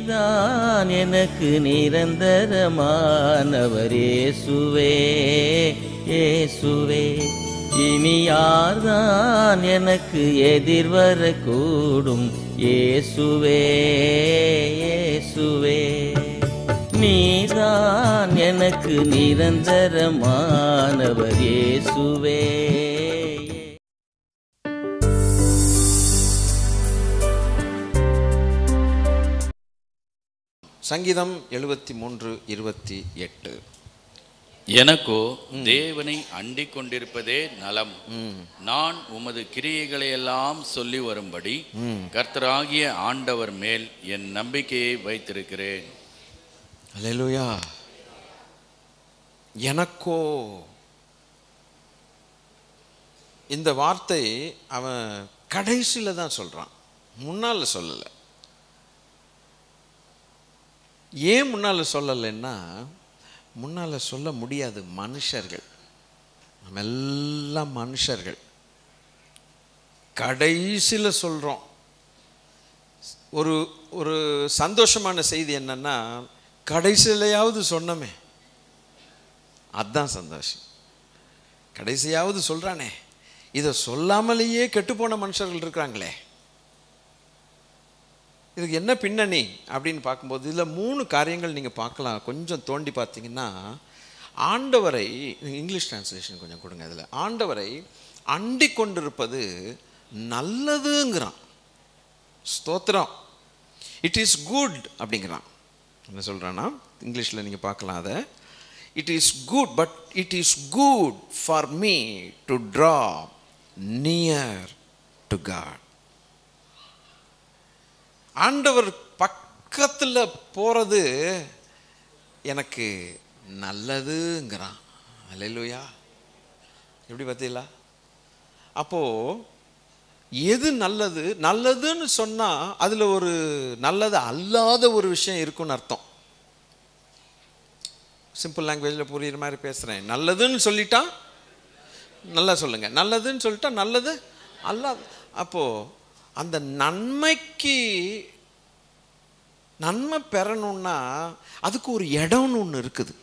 நீதான் எனக்கு நிரந்தரமானவர் இயேசுவே இயேசுவே இனி யார்தான் எனக்கு எதிர்வரக்கூடும் இயேசுவே இயேசுவே நீதான் எனக்கு நிரந்தரமானவர் இயேசுவே சங்கீதம் எழுபத்தி மூன்று இருபத்தி எட்டு எனக்கோ தேவனை அண்டிக் கொண்டிருப்பதே நலம் நான் உமது கிரியைகளை எல்லாம் சொல்லி வரும்படி கர்த்தராகிய ஆண்டவர் மேல் என் நம்பிக்கையை வைத்திருக்கிறேன் அல்லேலூயா எனக்கோ இந்த வார்த்தை அவன் கடைசியில் தான் சொல்கிறான் முன்னால் சொல்லலை ஏன் முன்னால் சொல்லலைன்னா முன்னால் சொல்ல முடியாது மனுஷர்கள் நம்ம எல்லாம் மனுஷர்கள் கடைசியில் சொல்கிறோம் ஒரு ஒரு சந்தோஷமான செய்தி என்னன்னா கடைசியிலையாவது சொன்னமே அதுதான் சந்தோஷம் கடைசியாவது சொல்கிறானே இதை சொல்லாமலேயே கெட்டுப்போன மனுஷர்கள் இருக்கிறாங்களே இதுக்கு என்ன பின்னணி அப்படின்னு பார்க்கும்போது இதில் மூணு காரியங்கள் நீங்கள் பார்க்கலாம் கொஞ்சம் தோண்டி பார்த்தீங்கன்னா ஆண்டவரை இங்கிலீஷ் டிரான்ஸ்லேஷன் கொஞ்சம் கொடுங்க இதில் ஆண்டவரை அண்டி கொண்டிருப்பது நல்லதுங்கிறான் ஸ்தோத்திரம் இட் இஸ் குட் அப்படிங்கிறான் என்ன சொல்கிறான்னா இங்கிலீஷில் நீங்கள் பார்க்கலாம் அதை it is good but it is good for me to draw near to God ஆண்டவர் பக்கத்தில் போகிறது எனக்கு நல்லதுங்கிறான் அல்லையா எப்படி பார்த்தீங்களா அப்போது எது நல்லது நல்லதுன்னு சொன்னால் அதில் ஒரு நல்லது அல்லாத ஒரு விஷயம் இருக்குன்னு அர்த்தம் சிம்பிள் லாங்குவேஜில் புரியுற மாதிரி பேசுகிறேன் நல்லதுன்னு சொல்லிட்டா நல்லா சொல்லுங்கள் நல்லதுன்னு சொல்லிட்டா நல்லது அல்லாது அப்போது அந்த நன்மைக்கு நன்மை பெறணும்னா அதுக்கு ஒரு இடம்னு ஒன்று இருக்குது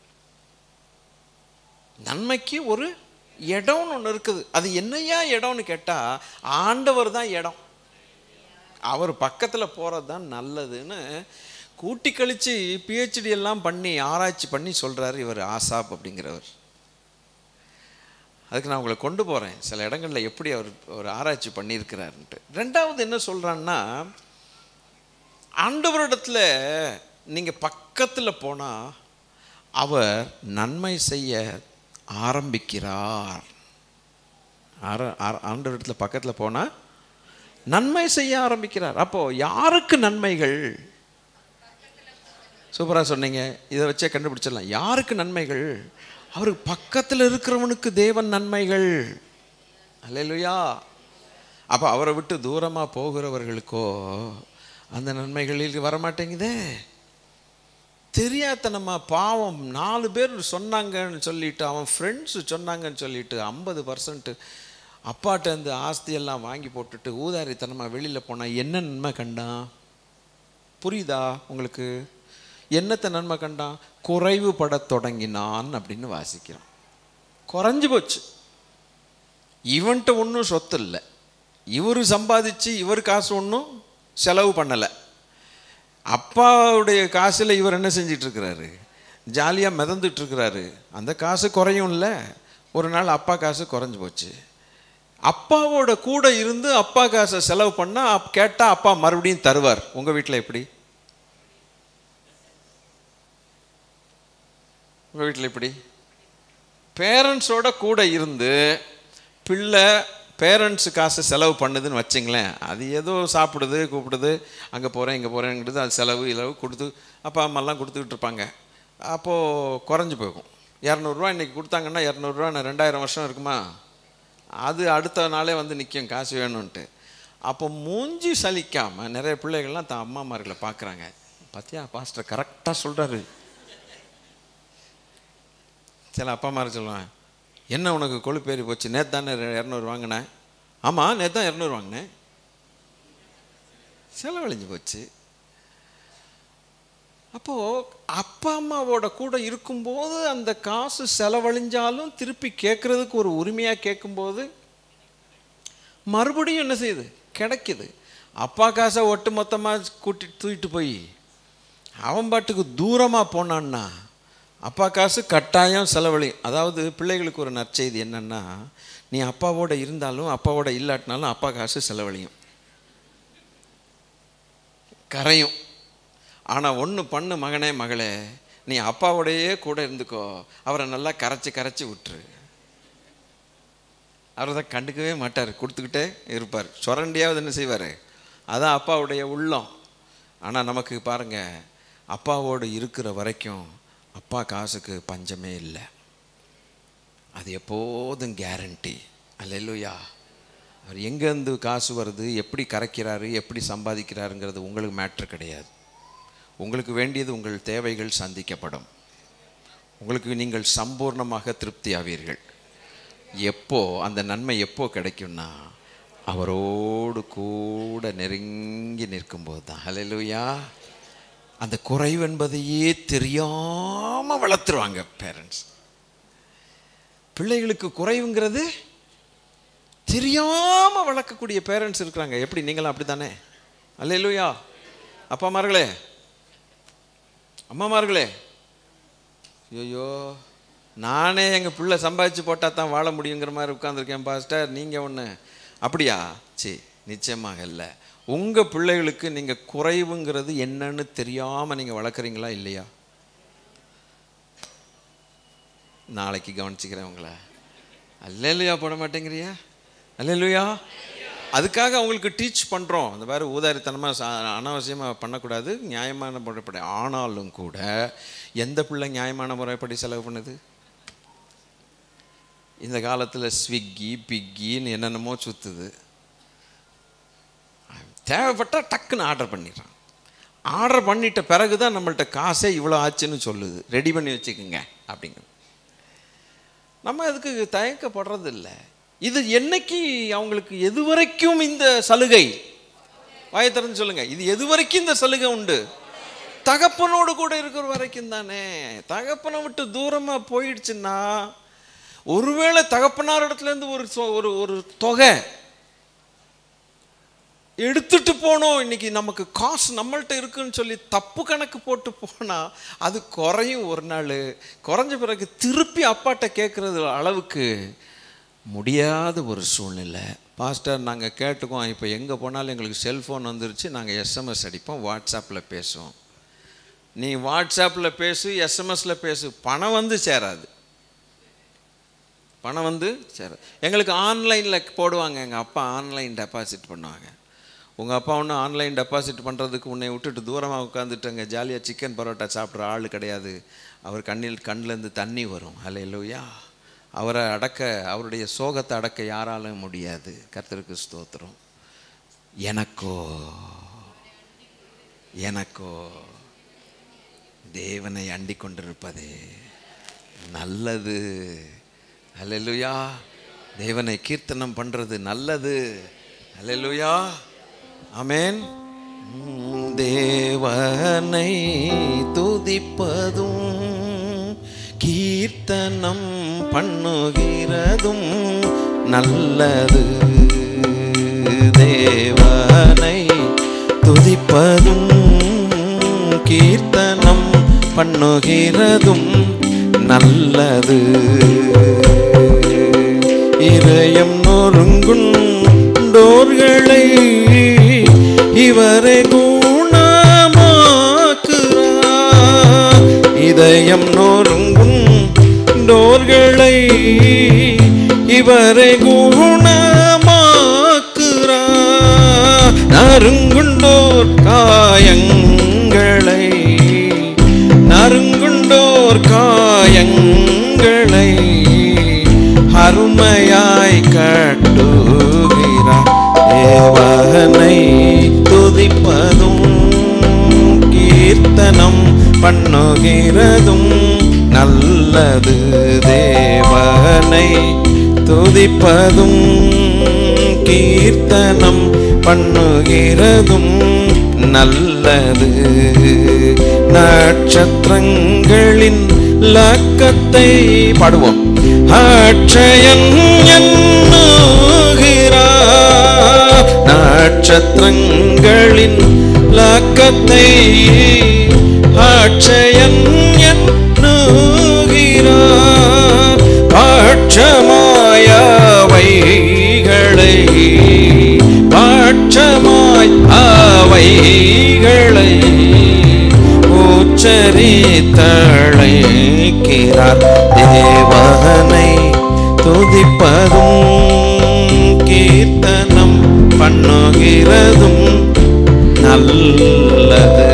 நன்மைக்கு ஒரு இடம்னு ஒன்று இருக்குது அது என்னையா இடம்னு கேட்டால் ஆண்டவர் தான் இடம் அவர் பக்கத்தில் போகிறது தான் நல்லதுன்னு கூட்டி கழித்து பிஹெச்டி எல்லாம் பண்ணி ஆராய்ச்சி பண்ணி சொல்கிறாரு இவர் ஆசாப் அப்படிங்கிறவர் அதுக்கு நான் உங்களை கொண்டு போகிறேன் சில இடங்களில் எப்படி அவர் ஒரு ஆராய்ச்சி பண்ணியிருக்கிறாருன்ட்டு ரெண்டாவது என்ன சொல்கிறான்னா ஆண்டவரிடத்தில் நீங்கள் பக்கத்தில் போனால் அவர் நன்மை செய்ய ஆரம்பிக்கிறார் ஆர ஆர- ஆண்டவரிடத்தில் பக்கத்தில் போனால் நன்மை செய்ய ஆரம்பிக்கிறார் அப்போது யாருக்கு நன்மைகள் சூப்பராக சொன்னீங்க இதை வச்சே கண்டுபிடிச்சிடலாம் யாருக்கு நன்மைகள் அவருக்கு பக்கத்தில் இருக்கிறவனுக்கு தேவன் நன்மைகள் அல்லேலூயா அப்போ அவரை விட்டு தூரமாக போகிறவர்களுக்கோ அந்த நன்மைகளில் வரமாட்டேங்குதே தெரியாதனமா பாவம் நாலு பேர் சொன்னாங்கன்னு சொல்லிட்டு அவன் ஃப்ரெண்ட்ஸு சொன்னாங்கன்னு சொல்லிட்டு ஐம்பது பர்சன்ட் அப்பாட்டேருந்து ஆஸ்தியெல்லாம் வாங்கி போட்டுட்டு ஊதாரித்தனமாக வெளியில் போனால் என்ன நன்மை கண்டான் புரியுதா உங்களுக்கு என்னத்தை நன்மை கண்டான் குறைவுபடத் தொடங்கினான் அப்படின்னு வாசிக்கிறான் குறைஞ்சு போச்சு இவன்கிட்ட ஒன்றும் சொத்து இல்லை இவர் சம்பாதிச்சு இவர் காசு ஒன்றும் செலவு பண்ணலை அப்பாவுடைய காசில் இவர் என்ன செஞ்சிட்டு இருக்கிறாரு ஜாலியாக மிதந்துட்டு இருக்கிறாரு அந்த காசு குறையும்ல ஒரு நாள் அப்பா காசு குறைஞ்சு போச்சு அப்பாவோட கூட இருந்து அப்பா காசை செலவு பண்ணால் கேட்டால் அப்பா மறுபடியும் தருவார் உங்கள் வீட்டில் எப்படி உங்கள் வீட்டில் எப்படி பேரண்ட்ஸோட கூட இருந்து பிள்ளை பேரண்ட்ஸ் காசு செலவு பண்ணுதுன்னு வச்சிங்களேன் அது ஏதோ சாப்பிடுது கூப்பிடுது அங்கே போகிறேன் இங்கே போகிறேங்கிறது அது செலவு இலவு கொடுத்து அப்பா அம்மாலாம் கொடுத்துக்கிட்டு இருப்பாங்க அப்போது குறைஞ்சி போகும் இரநூறுவா இன்றைக்கி கொடுத்தாங்கன்னா இரநூறுவா நான் ரெண்டாயிரம் வருஷம் இருக்குமா அது அடுத்த நாளே வந்து நிற்கும் காசு வேணும்ன்ட்டு அப்போ மூஞ்சி சலிக்காமல் நிறைய பிள்ளைகள்லாம் தான் அம்மாமார்களை பார்க்குறாங்க பார்த்தியா பாஸ்டர் கரெக்டாக சொல்கிறாரு சில அப்பா அம்மா சொல்லுவேன் என்ன உனக்கு கொழுப்பேறி போச்சு நேற்று தானே இரநூறு வாங்கினேன் ஆமாம் நேற்று தான் இரநூறு வாங்கினேன் செலவழிஞ்சு போச்சு அப்போது அப்பா அம்மாவோட கூட இருக்கும்போது அந்த காசு செலவழிஞ்சாலும் திருப்பி கேட்குறதுக்கு ஒரு உரிமையாக கேட்கும்போது மறுபடியும் என்ன செய்யுது கிடைக்குது அப்பா காசை ஒட்டு மொத்தமாக கூட்டி தூக்கிட்டு போய் அவன் பாட்டுக்கு தூரமாக போனான்னா அப்பா காசு கட்டாயம் செலவழி அதாவது பிள்ளைகளுக்கு ஒரு நற்செய்தி என்னன்னா நீ அப்பாவோட இருந்தாலும் அப்பாவோட இல்லாட்டினாலும் அப்பா காசு செலவழியும் கரையும் ஆனால் ஒன்று பண்ணு மகனே மகளே நீ அப்பாவோடையே கூட இருந்துக்கோ அவரை நல்லா கரைச்சி கரைச்சி விட்டுரு அவர் தான் கண்டுக்கவே மாட்டார் கொடுத்துக்கிட்டே இருப்பார் சுரண்டியாவது என்ன செய்வார் அதான் அப்பாவுடைய உள்ளம் ஆனால் நமக்கு பாருங்க அப்பாவோடு இருக்கிற வரைக்கும் அப்பா காசுக்கு பஞ்சமே இல்லை அது எப்போதும் கேரண்டி அல்லையா அவர் எங்கேருந்து காசு வருது எப்படி கரைக்கிறாரு எப்படி சம்பாதிக்கிறாருங்கிறது உங்களுக்கு மேட்ரு கிடையாது உங்களுக்கு வேண்டியது உங்கள் தேவைகள் சந்திக்கப்படும் உங்களுக்கு நீங்கள் சம்பூர்ணமாக திருப்தி ஆவீர்கள் எப்போ அந்த நன்மை எப்போ கிடைக்கும்னா அவரோடு கூட நெருங்கி நிற்கும்போது தான் ஹalleluya அந்த குறைவு என்பதையே தெரியாமல் வளர்த்துருவாங்க பேரண்ட்ஸ் பிள்ளைகளுக்கு குறைவுங்கிறது தெரியாம வளர்க்கக்கூடிய பேரண்ட்ஸ் இருக்கிறாங்க எப்படி நீங்களும் அப்படி தானே அல்லையா அப்பாமார்களே அம்மாமார்களே ஐயோ நானே எங்கள் பிள்ளை சம்பாதிச்சு போட்டால் தான் வாழ முடியுங்கிற மாதிரி உட்காந்துருக்கேன் பாஸ்டர் நீங்கள் ஒன்று அப்படியா சரி நிச்சயமாக இல்லை உங்கள் பிள்ளைகளுக்கு நீங்கள் குறைவுங்கிறது என்னன்னு தெரியாமல் நீங்கள் வளர்க்குறீங்களா இல்லையா நாளைக்கு கவனிச்சுக்கிறேன் உங்களை அல்லையா போட மாட்டேங்கிறியா அல்லையா அதுக்காக அவங்களுக்கு டீச் பண்ணுறோம் அந்த மாதிரி ஊதாரித்தனமாக அனாவசியமாக பண்ணக்கூடாது நியாயமான முறைப்படி ஆனாலும் கூட எந்த பிள்ளை நியாயமான முறைப்படி செலவு பண்ணுது இந்த காலத்தில் ஸ்விக்கி பிக்கின்னு என்னென்னமோ சுற்றுது தேவைப்பட்டால் டக்குன்னு ஆர்டர் பண்ணிடுறான் ஆர்டர் பண்ணிட்ட பிறகு தான் நம்மள்ட்ட காசே இவ்வளோ ஆச்சுன்னு சொல்லுது ரெடி பண்ணி வச்சுக்கோங்க அப்படிங்கிறது நம்ம அதுக்கு தயக்கப்படுறது இல்லை இது என்னைக்கு அவங்களுக்கு எது வரைக்கும் இந்த சலுகை வாயை திறந்து சொல்லுங்க இது எது வரைக்கும் இந்த சலுகை உண்டு தகப்பனோடு கூட இருக்கிற வரைக்கும் தானே தகப்பனை விட்டு தூரமாக போயிடுச்சுன்னா ஒருவேளை தகப்பனார் இடத்துலேருந்து ஒரு சொ- ஒரு ஒரு தொகை எடுத்துட்டு போனோம் இன்னைக்கு நமக்கு காசு நம்மள்ட்ட இருக்குன்னு சொல்லி தப்பு கணக்கு போட்டு போனால் அது குறையும் ஒரு நாள் குறைஞ்ச பிறகு திருப்பி அப்பாட்ட கேட்குறது அளவுக்கு முடியாத ஒரு சூழ்நிலை பாஸ்டர் நாங்கள் கேட்டுக்கோம் இப்போ எங்கே போனாலும் எங்களுக்கு செல்ஃபோன் வந்துருச்சு நாங்கள் எஸ்எம்எஸ் அடிப்போம் வாட்ஸ்அப்பில் பேசுவோம் நீ வாட்ஸ்அப்பில் பேசு எஸ்எம்எஸில் பேசு பணம் வந்து சேராது பணம் வந்து சேராது எங்களுக்கு ஆன்லைனில் போடுவாங்க எங்கள் அப்பா ஆன்லைன் டெபாசிட் பண்ணுவாங்க உங்கள் அப்பா ஒன்றும் ஆன்லைன் டெபாசிட் பண்ணுறதுக்கு உன்னை விட்டுட்டு தூரமாக உட்காந்துட்டு அங்கே ஜாலியாக சிக்கன் பரோட்டா சாப்பிட்ற ஆள் கிடையாது அவர் கண்ணில் கண்ணிலேருந்து தண்ணி வரும் அல்ல இல்லையா அவரை அடக்க அவருடைய சோகத்தை அடக்க யாராலும் முடியாது கர்த்தருக்கு ஸ்தோத்திரம் எனக்கோ எனக்கோ தேவனை அண்டிக் கொண்டிருப்பதே நல்லது அல்லேலூயா தேவனை கீர்த்தனம் பண்றது நல்லது அல்லேலூயா ஆமென் உம், தேவனை துதிப்பதும் கீர்த்தனம் பண்ணுகிறதும் நல்லது தேவனை துதிப்பதும் கீர்த்தனம் பண்ணுகிறதும் நல்லது இதயம் நொறுங்குண்டோர்களை இவரை குணமாக்குறார் இதயம் நொறுங்குண்டோர்களை இவரை குணமாக்குறார் நறுங்குண்டோர் காயங்களை நறுங்குண்டோர் காயங்களை அருமையாய் கட்டுகிறார் தேவனை துதிப்பதும் கீர்த்தனம் பண்ணுகிறதும் நல்லது தேவனை துதிப்பதும் கீர்த்தனம் பண்ணுகிறதும் நல்ல நல்லது நட்சத்திரங்களின் லக்கத்தை பாடுவோம் அட்சயன் எண்ணுகிறார் நட்சத்திரங்களின் லக்கத்தை அட்சயன் எண்ணுகிறார் பட்சமாயவைகளை பட்சமாய் அவைகளை உச்சரித்தழைக்கிறார் தேவனை துதிப்பதும் கீர்த்தனம் பண்ணுகிறதும் நல்லது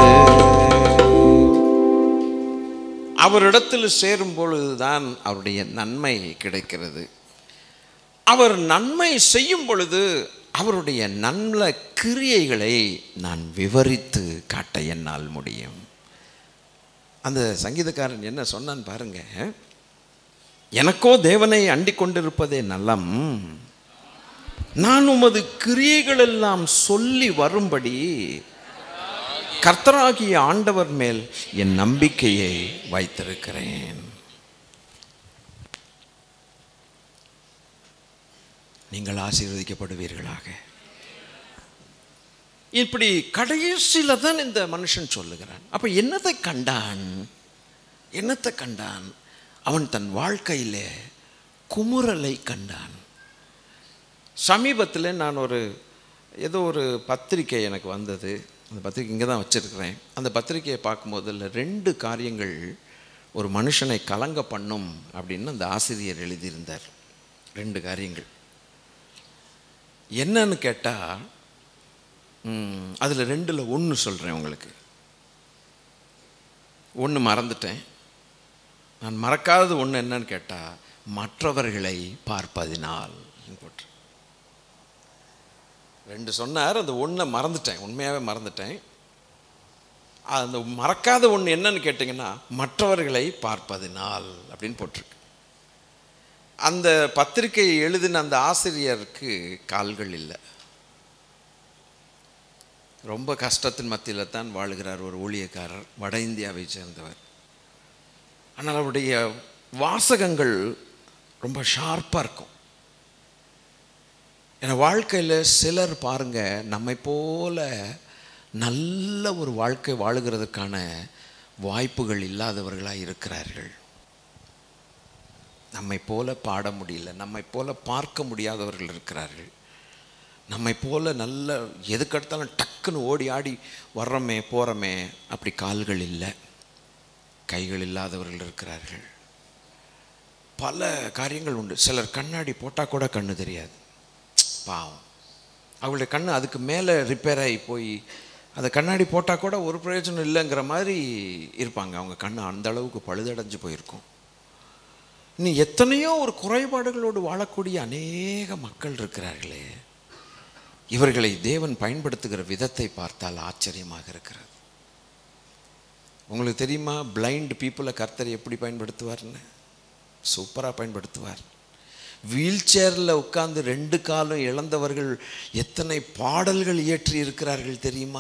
அவரிடத்தில் சேரும் பொழுதுதான் அவருடைய நன்மை கிடைக்கிறது அவர் நன்மை செய்யும் பொழுது அவருடைய நல்ல கிரியைகளை நான் விவரித்து காட்ட என்னால் முடியும் அந்த சங்கீதக்காரன் என்ன சொன்னான்னு பாருங்க எனக்கோ தேவனை அண்டிக் கொண்டிருப்பதே நலம் நான் உமது கிரியைகள் எல்லாம் சொல்லி வரும்படி கர்த்தராகிய ஆண்டவர் மேல் என் நம்பிக்கையை வைத்திருக்கிறேன் நீங்கள் ஆசீர்வதிக்கப்படுவீர்களாக இப்படி கடைசியில தான் இந்த மனுஷன் சொல்லுகிறான் அப்ப என்னத்தை கண்டான் என்னத்தை கண்டான் அவன் தன் வாழ்க்கையிலே குமுறலை கண்டான் சமீபத்தில் நான் ஒரு ஏதோ ஒரு பத்திரிக்கை எனக்கு வந்தது அந்த பத்திரிக்கை இங்கே தான் வச்சுருக்கிறேன் அந்த பத்திரிக்கையை பார்க்கும்போது அதில் ரெண்டு காரியங்கள் ஒரு மனுஷனை கலங்க பண்ணும் அப்படின்னு அந்த ஆசிரியர் எழுதியிருந்தார் ரெண்டு காரியங்கள் என்னன்னு கேட்டால் அதில் ரெண்டில் ஒன்று சொல்கிறேன் உங்களுக்கு ஒன்று மறந்துட்டேன் நான் மறக்காதது ஒன்று என்னன்னு கேட்டால் மற்றவர்களை பார்ப்பதினால் போட்டு ரெண்டு சொன்னார் அந்த ஒன்றை மறந்துட்டேன் உண்மையாகவே மறந்துட்டேன் அந்த மறக்காத ஒன்று என்னன்னு கேட்டிங்கன்னா மற்றவர்களை பார்ப்பதினால் அப்படின்னு போட்டிருக்கு அந்த பத்திரிகையை எழுதின அந்த ஆசிரியருக்கு கால்கள் இல்லை ரொம்ப கஷ்டத்தின் மத்தியில் தான் வாழுகிறார் ஒரு ஊழியக்காரர் வட இந்தியாவை சேர்ந்தவர் ஆனால் அவருடைய வாசகங்கள் ரொம்ப ஷார்ப்பாக இருக்கும் ஏன்னா வாழ்க்கையில் சிலர் பாருங்க நம்மை போல நல்ல ஒரு வாழ்க்கை வாழுகிறதுக்கான வாய்ப்புகள் இல்லாதவர்களாக இருக்கிறார்கள் நம்மை போல பாட முடியல நம்மை போல பார்க்க முடியாதவர்கள் இருக்கிறார்கள் நம்மை போல நல்ல எதுக்கெடுத்தாலும் டக்குன்னு ஓடி ஆடி வர்றோமே போகிறோமே அப்படி கால்கள் இல்லை கைகள் இல்லாதவர்கள் இருக்கிறார்கள் பல காரியங்கள் உண்டு சிலர் கண்ணாடி போட்டால் கூட கண்ணு தெரியாது பாவம் அவங்களுடைய கண்ணு அதுக்கு மேலே ரிப்பேர் ஆகி போய் அந்த கண்ணாடி போட்டால் கூட ஒரு பிரயோஜனம் இல்லைங்கிற மாதிரி இருப்பாங்க அவங்க கண்ணு அந்த அளவுக்கு பழுதடைஞ்சு போயிருக்கும் இன்னும் எத்தனையோ ஒரு குறைபாடுகளோடு வாழக்கூடிய அநேக மக்கள் இருக்கிறார்களே இவர்களை தேவன் பயன்படுத்துகிற விதத்தை பார்த்தால் ஆச்சரியமாக இருக்கிறது உங்களுக்கு தெரியுமா பிளைண்ட் பீப்புளை கர்த்தர் எப்படி பயன்படுத்துவார்னு சூப்பராக பயன்படுத்துவார் வீல் சேரில் உட்கார்ந்து ரெண்டு காலம் இழந்தவர்கள் எத்தனை பாடல்கள் இயற்றி இருக்கிறார்கள் தெரியுமா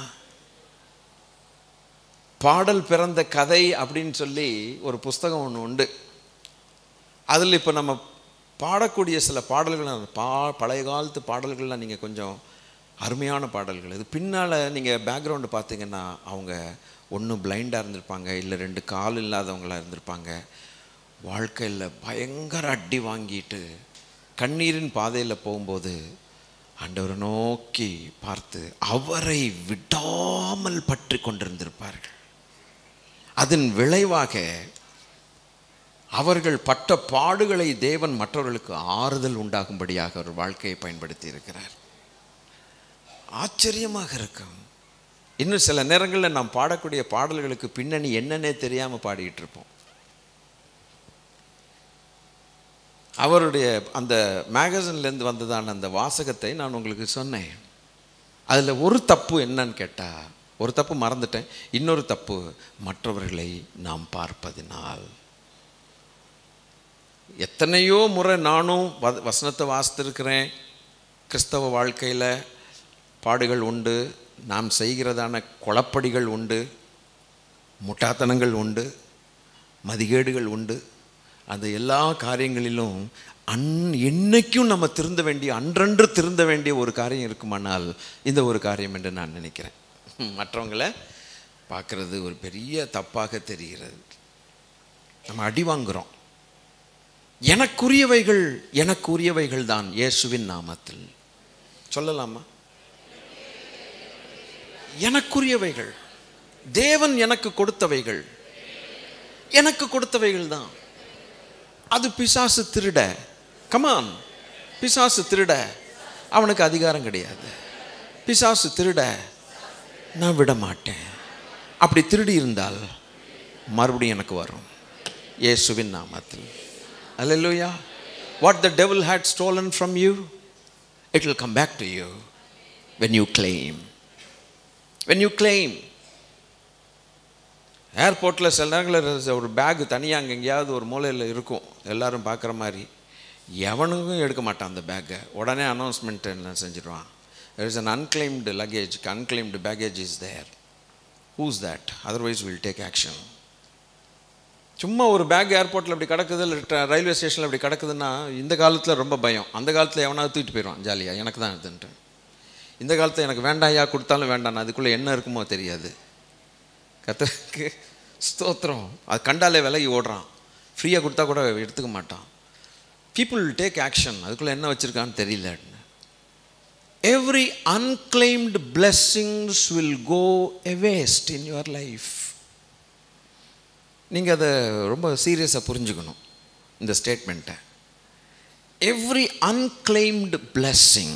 பாடல் பிறந்த கதை அப்படின்னு சொல்லி ஒரு புஸ்தகம் ஒன்று உண்டு அதில் இப்போ நம்ம பாடக்கூடிய சில பாடல்கள் அந்த பா பழைய காலத்து பாடல்கள்லாம் நீங்கள் கொஞ்சம் அருமையான பாடல்கள் இது பின்னால் நீங்கள் பேக்ரவுண்டு பார்த்தீங்கன்னா அவங்க ஒன்று பிளைண்டாக இருந்திருப்பாங்க இல்லை ரெண்டு கால் இல்லாதவங்களாக இருந்திருப்பாங்க வாழ்க்கையில் பயங்கர அடி வாங்கிட்டு கண்ணீரின் பாதையில் போகும்போது ஆண்டவரை நோக்கி பார்த்து அவரை விடாமல் பற்றி கொண்டிருந்திருப்பார்கள் அதன் விளைவாக அவர்கள் பட்ட பாடுகளை தேவன் மற்றவர்களுக்கு ஆறுதல் உண்டாகும்படியாக ஒரு வாழ்க்கையை பயன்படுத்தி இருக்கிறார் ஆச்சரியமாக இருக்கும் இன்னும் சில நேரங்களில் நாம் பாடக்கூடிய பாடல்களுக்கு பின்னணி என்னன்னே தெரியாமல் பாடிட்டு இருப்போம் அவருடைய அந்த மேகசின்லேருந்து வந்ததான அந்த வாசகத்தை நான் உங்களுக்கு சொன்னேன் அதில் ஒரு தப்பு என்னன்னு கேட்டால் ஒரு தப்பு மறந்துட்டேன் இன்னொரு தப்பு மற்றவர்களை நாம் பார்ப்பதினால் எத்தனையோ முறை நானும் வ- வசனத்தை வாசித்திருக்கிறேன் கிறிஸ்தவ வாழ்க்கையில் பாடுகள் உண்டு நாம் செய்கிறதான குழப்படிகள் உண்டு முட்டாத்தனங்கள் உண்டு மதிகேடுகள் உண்டு அது எல்லா காரியங்களிலும் அன் என்னைக்கும் நம்ம திருந்த வேண்டிய அன்றன்று திருந்த வேண்டிய ஒரு காரியம் இருக்குமானால் இந்த ஒரு காரியம் என்று நான் நினைக்கிறேன் மற்றவங்களை பார்க்கறது ஒரு பெரிய தப்பாக தெரிகிறது நம்ம அடி வாங்குறோம் எனக்குரியவைகள் எனக்குரியவைகள் தான் இயேசுவின் நாமத்தில் சொல்லலாமா எனக்குரியவைகள் தேவன் எனக்கு கொடுத்தவைகள் எனக்கு கொடுத்தவைகள் தான் அது பிசாசு திருட கமான் பிசாசு திருட அவனுக்கு அதிகாரம் கிடையாது பிசாசு திருட நான் விட மாட்டேன் அப்படி திருடி இருந்தால் மறுபடியும் எனக்கு வரும் இயேசுவின் நாமத்தில் அல்லேலூயா what the devil had stolen from you it will come back to you when you claim when you claim ஏர்போர்ட்டில் சில நேரங்களில் ஒரு பேக் தனியாக அங்கே எங்கேயாவது ஒரு மூலையில் இருக்கும் எல்லாரும் பார்க்குற மாதிரி எவனுக்கும் எடுக்க மாட்டான் அந்த பேக்கை உடனே அனௌன்ஸ்மெண்ட் என்ன செஞ்சிடுவான் there is an unclaimed luggage unclaimed baggage is there who's that otherwise we'll take action சும்மா ஒரு பேக் ஏர்போர்ட்டில் இப்படி கிடக்குது இல்லை ரயில்வே ஸ்டேஷனில் இப்படி கிடக்குதுன்னா இந்த காலத்தில் ரொம்ப பயம் அந்த காலத்தில் எவனாவது தூக்கிட்டு போயிடுவான் ஜாலியாக எனக்கு தான் இதுன்ட்டு இந்த காலத்தில் எனக்கு வேண்டாயா கொடுத்தாலும் வேண்டாம் அதுக்குள்ளே என்ன இருக்குமோ தெரியாது கத்தருக்கு ஸ்தோத்திரம் அது கண்டாலே விலகி ஓடுறான் ஃப்ரீயாக கொடுத்தா கூட எடுத்துக்க மாட்டான் பீப்புள் டேக் ஆக்ஷன் அதுக்குள்ளே என்ன வச்சுருக்கான்னு தெரியல every unclaimed blessings will go a waste in your life நீங்கள் அதை ரொம்ப சீரியஸாக புரிஞ்சுக்கணும் இந்த ஸ்டேட்மெண்ட்டை every unclaimed blessing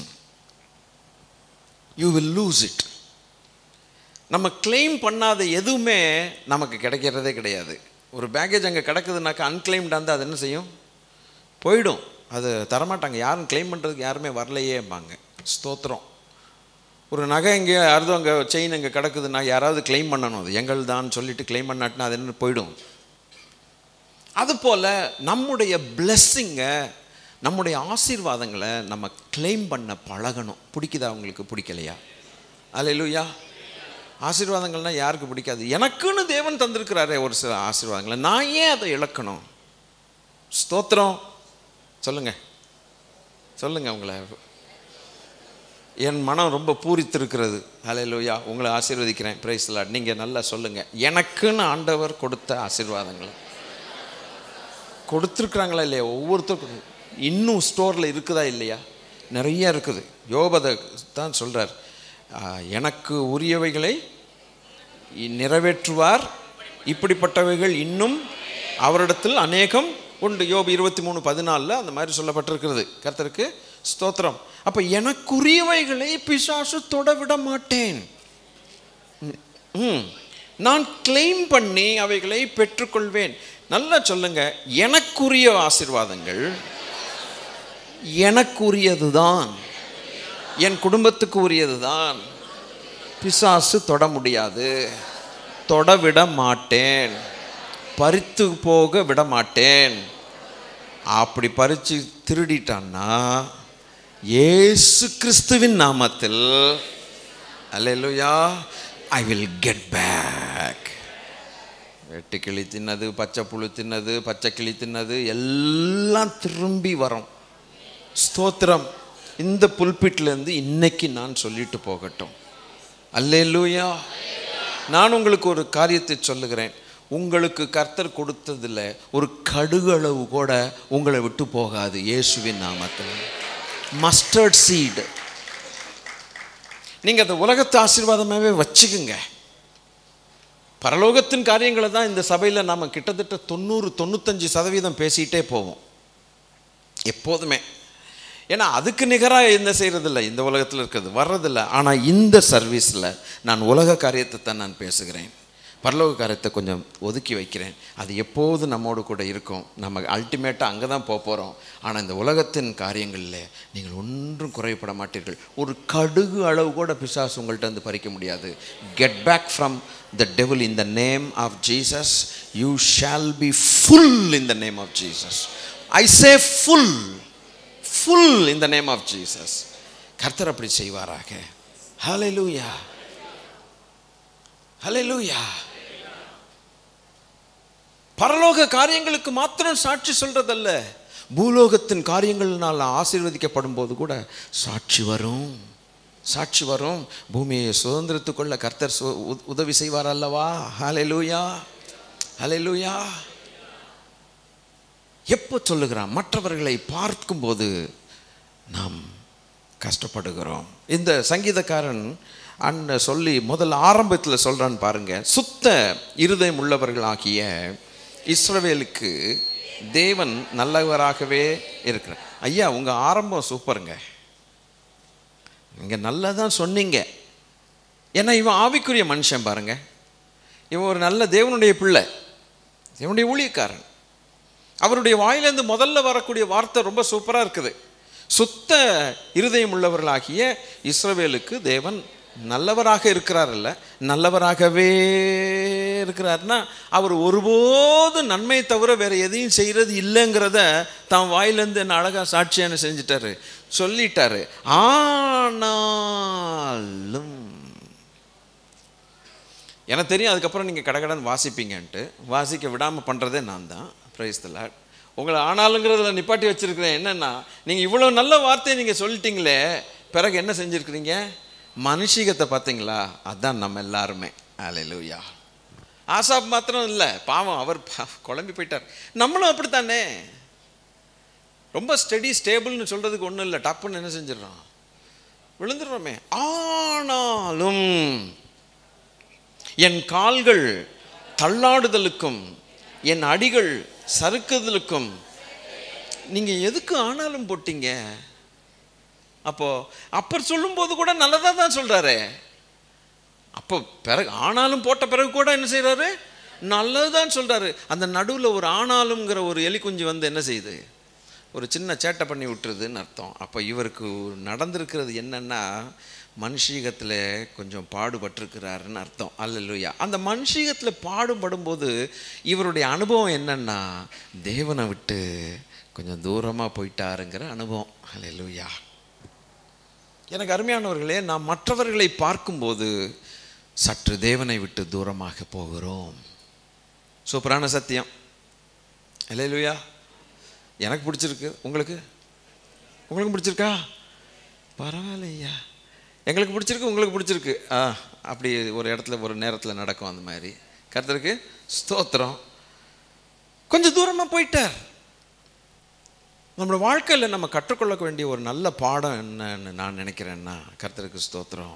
you will lose it நம்ம கிளைம் பண்ணாத எதுவுமே நமக்கு கிடைக்கிறதே கிடையாது ஒரு பேக்கேஜ் அங்கே கிடக்குதுனாக்கா அன்கிளைம்டாக இருந்தால் அது என்ன செய்யும் போயிடும் அது தரமாட்டாங்க யாரும் கிளைம் பண்ணுறதுக்கு யாருமே வரலையேம்பாங்க ஸ்தோத்திரம் ஒரு நகை இங்கே யாரதோ அங்கே செயின் அங்கே கிடக்குதுன்னா யாராவது கிளைம் பண்ணணும் அது எங்கள் தான் சொல்லிட்டு கிளைம் பண்ணாட்டினா அது என்ன போயிடும் அதுபோல் நம்முடைய பிளெஸ்ஸிங்கை நம்முடைய ஆசீர்வாதங்களை நம்ம கிளைம் பண்ண பழகணும் பிடிக்குதா உங்களுக்கு பிடிக்கலையா அல்லேலூயா ஆசீர்வாதங்கள்னா யாருக்கு பிடிக்காது எனக்குன்னு தேவன் தந்திருக்கிறாரே ஒரு சில ஆசீர்வாதங்களை நான் ஏன் அதை இழக்கணும் ஸ்தோத்திரம் சொல்லுங்க சொல்லுங்க உங்களை என் மனம் ரொம்ப பூரித்திருக்கிறது ஹalleluya உங்களை ஆசீர்வதிக்கிறேன் பிரைஸ் லார்ட் நீங்கள் நல்லா சொல்லுங்க எனக்குன்னு ஆண்டவர் கொடுத்த ஆசீர்வாதங்கள் கொடுத்துருக்குறாங்களா இல்லையா ஒவ்வொருத்தருக்கும் இன்னும் ஸ்டோரில் இருக்குதா இல்லையா நிறைய இருக்குது யோபதை தான் சொல்கிறார் எனக்கு உரியவைகளை இ- நிறைவேற்றுவார் இப்படிப்பட்டவைகள் இன்னும் அவரிடத்தில் அநேகம் உண்டு யோபு இருபத்தி மூணு பதினாலில் அந்த மாதிரி சொல்லப்பட்டிருக்கிறது கர்த்தருக்கு ஸ்தோத்திரம் அப்போ எனக்குரியவைகளை பிசாசு தொட விட மாட்டேன் ம். நான் கிளைம் பண்ணி அவைகளை பெற்றுக்கொள்வேன் நல்லா சொல்லுங்க எனக்குரிய ஆசீர்வாதங்கள் எனக்குரியதுதான் என் குடும்பத்துக்கு உரியதுதான் பிசாசு தொட முடியாது தொட விட மாட்டேன் பறித்து போக விட மாட்டேன் அப்படி பறித்து திருடிட்டான்னா இயேசு கிறிஸ்துவின் நாமத்தில் அல்லேலூயா ஐ வில் கெட் பேக் வெட்டுக்கிளி தின்னது பச்சை புழு தின்னது பச்சை கிளி தின்னது எல்லாம் திரும்பி வரும் ஸ்தோத்திரம் இந்த புல்பிட்லேருந்து இன்னைக்கு நான் சொல்லிட்டு போகட்டும் அல்லேலூயா நான் உங்களுக்கு ஒரு காரியத்தை சொல்லுகிறேன் உங்களுக்கு கர்த்தர் கொடுத்ததில் ஒரு கடுகளவு கூட உங்களை விட்டு போகாது இயேசுவின் நாமத்தில் மஸ்டர்ட் சீடு நீங்கள் அந்த உலகத்து ஆசீர்வாதமாகவே வச்சுக்குங்க பரலோகத்தின் காரியங்களை தான் இந்த சபையில் நாம் கிட்டத்தட்ட தொண்ணூறு தொண்ணூத்தஞ்சு சதவீதம் பேசிகிட்டே போவோம் எப்போதுமே ஏன்னா அதுக்கு நிகராக என்ன செய்கிறதில்ல இந்த உலகத்தில் இருக்கிறது வர்றதில்ல ஆனால் இந்த சர்வீஸில் நான் உலக காரியத்தை தான் நான் பேசுகிறேன் பரலோக காரியத்தை கொஞ்சம் ஒதுக்கி வைக்கிறேன் அது எப்போது நம்மோடு கூட இருக்கும் நம்ம அல்டிமேட்டாக அங்கே தான் போக போகிறோம் ஆனால் இந்த உலகத்தின் காரியங்களில் நீங்கள் ஒன்றும் குறைபட மாட்டீர்கள் ஒரு கடுகு அளவு கூட பிசாசு உங்கள்கிட்ட வந்து பறிக்க முடியாது get back from the devil in the name of Jesus you shall be full in the name of Jesus I say full full in the name of Jesus கர்த்தர் அப்படி செய்வாராக ஹalleluya ஹalleluya பரலோக காரியங்களுக்கு மாத்திரம் சாட்சி சொல்றதல்ல பூலோகத்தின் காரியங்கள்னால் ஆசீர்வதிக்கப்படும் போது கூட சாட்சி வரும் சாட்சி வரும் பூமியை சுதந்திரத்துக்கொள்ள கர்த்தர் சு- உ- உதவி செய்வார் அல்லவா ஹalleluya ஹalleluya எப்போ சொல்லுகிறான் மற்றவர்களை பார்க்கும்போது நாம் கஷ்டப்படுகிறோம் இந்த சங்கீதக்காரன் அண்ண சொல்லி முதல்ல ஆரம்பத்தில் சொல்றான் பாருங்க சுத்த இருதயம் உள்ளவர்களாகிய இஸ்ரவேலுக்கு தேவன் நல்லவராகவே இருக்கிறார் ஐயா உங்க ஆரம்பம் சூப்பருங்க நீங்க நல்லா தான் சொன்னீங்க ஏன்னா இவன் ஆவிக்குரிய மனுஷன் பாருங்க இவன் ஒரு நல்ல தேவனுடைய பிள்ளை தேவனுடைய ஊழியக்காரன் அவருடைய வாயிலிருந்து முதல்ல வரக்கூடிய வார்த்தை ரொம்ப சூப்பராக இருக்குது சுத்த இருதயம் உள்ளவர்களாகிய இஸ்ரவேலுக்கு தேவன் நல்லவராக இருக்கிறாரல்ல நல்லவராகவே இருக்கிறார்னா அவர் ஒருபோதும் நன்மை தவிர வேற எதையும் செய்கிறது இல்லைங்கிறத தான் வாயிலேருந்து என்ன அழகாக சாட்சியான செஞ்சிட்டாரு சொல்லிட்டாரு ஆனாலும் எனக்கு தெரியும் அதுக்கப்புறம் நீங்கள் கடகடன் வாசிப்பீங்கன்ட்டு வாசிக்க விடாமல் பண்ணுறதே நான் தான் பிரைஸ் தலாட் உங்களை ஆனாலுங்கிறதுல நிப்பாட்டி வச்சிருக்கிறேன் என்னென்னா நீங்கள் இவ்வளோ நல்ல வார்த்தையை நீங்கள் சொல்லிட்டீங்களே பிறகு என்ன செஞ்சுருக்கிறீங்க மனுஷிகத்தை பார்த்தீங்களா அதான் நம்ம எல்லாருமே அலையிலூயா ஆசாப் மாத்திரம் இல்லை பாவம் அவர் பா- குழம்பி போயிட்டார் நம்மளும் அப்படித்தானே ரொம்ப ஸ்டெடி ஸ்டேபிள்னு சொல்கிறதுக்கு ஒன்றும் இல்லை டப்புன்னு என்ன செஞ்சிடறோம் விழுந்துடுறோமே ஆனாலும் என் கால்கள் தள்ளாடுதலுக்கும் என் அடிகள் சறுக்குதலுக்கும் நீங்க எதுக்கு ஆனாலும் போட்டீங்க அப்போ அப்பர் சொல்லும்போது கூட நல்லதா தான் சொல்றாரு அப்போ பிறகு ஆனாலும் போட்ட பிறகு கூட என்ன செய்றாரு நல்லதுதான் சொல்றாரு அந்த நடுவில் ஒரு ஆனாலும்ங்கிற ஒரு எலி குஞ்சு வந்து என்ன செய்யுது ஒரு சின்ன சேட்டை பண்ணி விட்டுருதுன்னு அர்த்தம் அப்போ இவருக்கு நடந்திருக்கிறது என்னன்னா மனுஷீகத்தில் கொஞ்சம் பாடுபட்டிருக்கிறாருன்னு அர்த்தம் அல்லையா அந்த மனுஷீகத்தில் பாடுபடும்போது இவருடைய அனுபவம் என்னன்னா தேவனை விட்டு கொஞ்சம் தூரமாக போயிட்டாருங்கிற அனுபவம் அல்லையா எனக்கு அருமையானவர்களே நாம் மற்றவர்களை பார்க்கும்போது சற்று தேவனை விட்டு தூரமாக போகிறோம் சூப்பரான சத்தியம் இல்லையா எனக்கு பிடிச்சிருக்கு உங்களுக்கு உங்களுக்கு பிடிச்சிருக்கா பரவாயில்லையா எங்களுக்கு பிடிச்சிருக்கு உங்களுக்கு பிடிச்சிருக்கு ஆ அப்படி ஒரு இடத்துல ஒரு நேரத்தில் நடக்கும் அந்த மாதிரி கர்த்தருக்கு ஸ்தோத்திரம் கொஞ்சம் தூரமாக போயிட்டார் நம்மளோட வாழ்க்கையில் நம்ம கற்றுக்கொள்ள வேண்டிய ஒரு நல்ல பாடம் என்னன்னு நான் நினைக்கிறேன்னா கர்த்தருக்கு ஸ்தோத்திரம்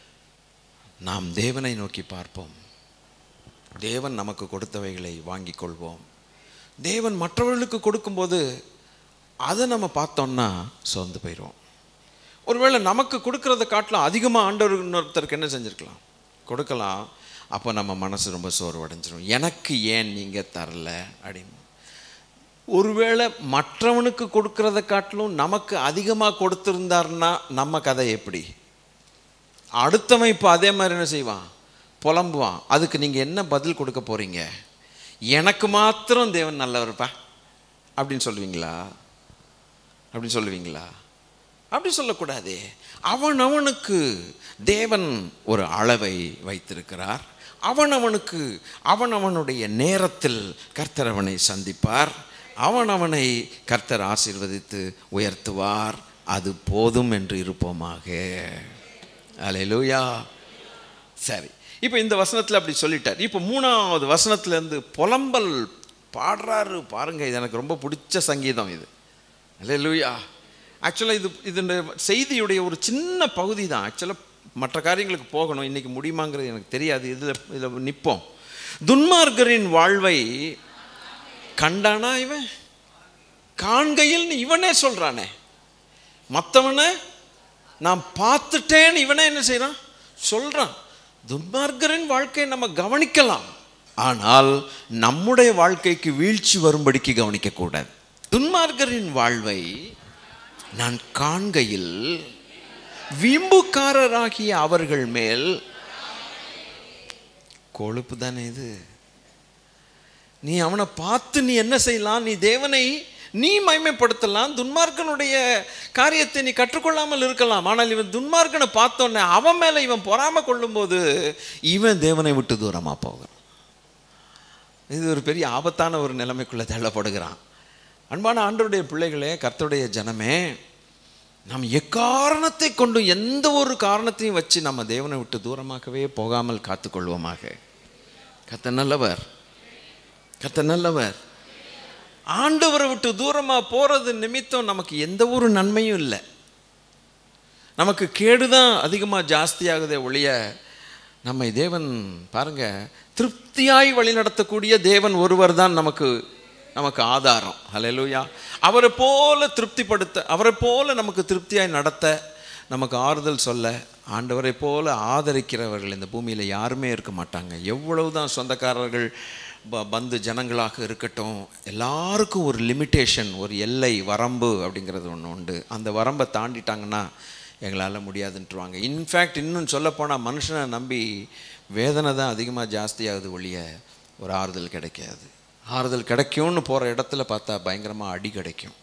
நாம் தேவனை நோக்கி பார்ப்போம் தேவன் நமக்கு கொடுத்தவைகளை வாங்கிக் கொள்வோம் தேவன் மற்றவர்களுக்கு கொடுக்கும்போது அதை நம்ம பார்த்தோம்னா சோர்ந்து போயிடுவோம் ஒருவேளை நமக்கு கொடுக்கறத காட்டிலும் அதிகமாக ஆண்டவர் இன்னொருத்தருக்கு என்ன செஞ்சுருக்கலாம் கொடுக்கலாம் அப்போ நம்ம மனசு ரொம்ப சோர்வடைஞ்சிரும் எனக்கு ஏன் நீங்கள் தரல அப்படின்னு ஒருவேளை மற்றவனுக்கு கொடுக்கறத காட்டிலும் நமக்கு அதிகமாக கொடுத்துருந்தாருன்னா நம்ம கதை எப்படி அடுத்தவன் இப்போ அதே மாதிரி என்ன செய்வான் புலம்புவான் அதுக்கு நீங்கள் என்ன பதில் கொடுக்க போகிறீங்க எனக்கு மாத்திரம் தேவன் நல்லவர்ப்பா அப்படின்னு சொல்லுவீங்களா அப்படின்னு சொல்லுவீங்களா அப்படி சொல்லக்கூடாதே அவன் அவனுக்கு தேவன் ஒரு அளவை வைத்திருக்கிறார் அவன் அவனுக்கு அவன் அவனுடைய நேரத்தில் கர்த்தர் அவனை சந்திப்பார் அவன் அவனை கர்த்தர் ஆசீர்வதித்து உயர்த்துவார் அது போதும் என்று இருப்போமாக அல்லேலூயா சரி இப்போ இந்த வசனத்தில் அப்படி சொல்லிட்டார் இப்போ மூணாவது வசனத்துலேருந்து புலம்பல் பாடுறாரு பாருங்க இது எனக்கு ரொம்ப பிடிச்ச சங்கீதம் இது அல்லேலூயா ஆக்சுவலாக இது இது இந்த செய்தியுடைய ஒரு சின்ன பகுதி தான் ஆக்சுவலாக மற்ற காரியங்களுக்கு போகணும் இன்னைக்கு முடியுமாங்கிறது எனக்கு தெரியாது இதில் இதில் நிற்போம் துன்மார்க்கரின் வாழ்வை கண்டானா இவன் காண்கையில் இவனே சொல்றானே மற்றவனை நான் பார்த்துட்டேன்னு இவனே என்ன செய்றான் சொல்றான் துன்மார்க்கரின் வாழ்க்கையை நம்ம கவனிக்கலாம் ஆனால் நம்முடைய வாழ்க்கைக்கு வீழ்ச்சி வரும்படிக்கு கவனிக்கக்கூடாது துன்மார்க்கரின் வாழ்வை நான் காண்கையில் வீம்புக்காரராகிய அவர்கள் மேல் கொழுப்பு தானே இது நீ அவனை பார்த்து நீ என்ன செய்யலாம் நீ தேவனை நீ மைமைப்படுத்தலாம் துன்மார்க்கனுடைய காரியத்தை நீ கற்றுக்கொள்ளாமல் இருக்கலாம் ஆனால் இவன் துன்மார்க்கனை பார்த்தோன்னே அவன் மேலே இவன் பொறாம கொள்ளும்போது இவன் தேவனை விட்டு தூரமாக போகிறான் இது ஒரு பெரிய ஆபத்தான ஒரு நிலைமைக்குள்ளே தள்ளப்படுகிறான் அன்பான ஆண்டவருடைய பிள்ளைகளே கர்த்தருடைய ஜனமே நாம் எக்காரணத்தை கொண்டு எந்த ஒரு காரணத்தையும் வச்சு நம்ம தேவனை விட்டு தூரமாகவே போகாமல் காத்துக்கொள்வோமாக கத்த நல்லவர் கத்த நல்லவர் ஆண்டவரை விட்டு தூரமாக போகிறது நிமித்தம் நமக்கு எந்த ஒரு நன்மையும் இல்லை நமக்கு கேடுதான் அதிகமாக ஜாஸ்தியாகுதே ஒழிய நம்மை தேவன் பாருங்க திருப்தியாய் வழிநடத்தக்கூடிய தேவன் ஒருவர் தான் நமக்கு நமக்கு ஆதாரம் ஹalleluya அவரை போல திருப்திப்படுத்த அவரை போல நமக்கு திருப்தியாய் நடத்த நமக்கு ஆறுதல் சொல்ல ஆண்டவரை போல ஆதரிக்கிறவர்கள் இந்த பூமியில் யாருமே இருக்க மாட்டாங்க எவ்வளவுதான் சொந்தக்காரர்கள் ப- பந்து ஜனங்களாக இருக்கட்டும் எல்லாருக்கும் ஒரு லிமிட்டேஷன் ஒரு எல்லை வரம்பு அப்படிங்கிறது ஒன்று உண்டு அந்த வரம்பை தாண்டிட்டாங்கன்னா எங்களால் முடியாதுன்ட்டுருவாங்க இன்ஃபேக்ட் இன்னும் சொல்லப்போனால் மனுஷனை நம்பி வேதனை தான் அதிகமாக ஜாஸ்தியாகுது ஒழிய ஒரு ஆறுதல் கிடைக்காது ஆறுதல் கிடைக்கும்னு போகிற இடத்துல பார்த்தா பயங்கரமாக அடி கிடைக்கும்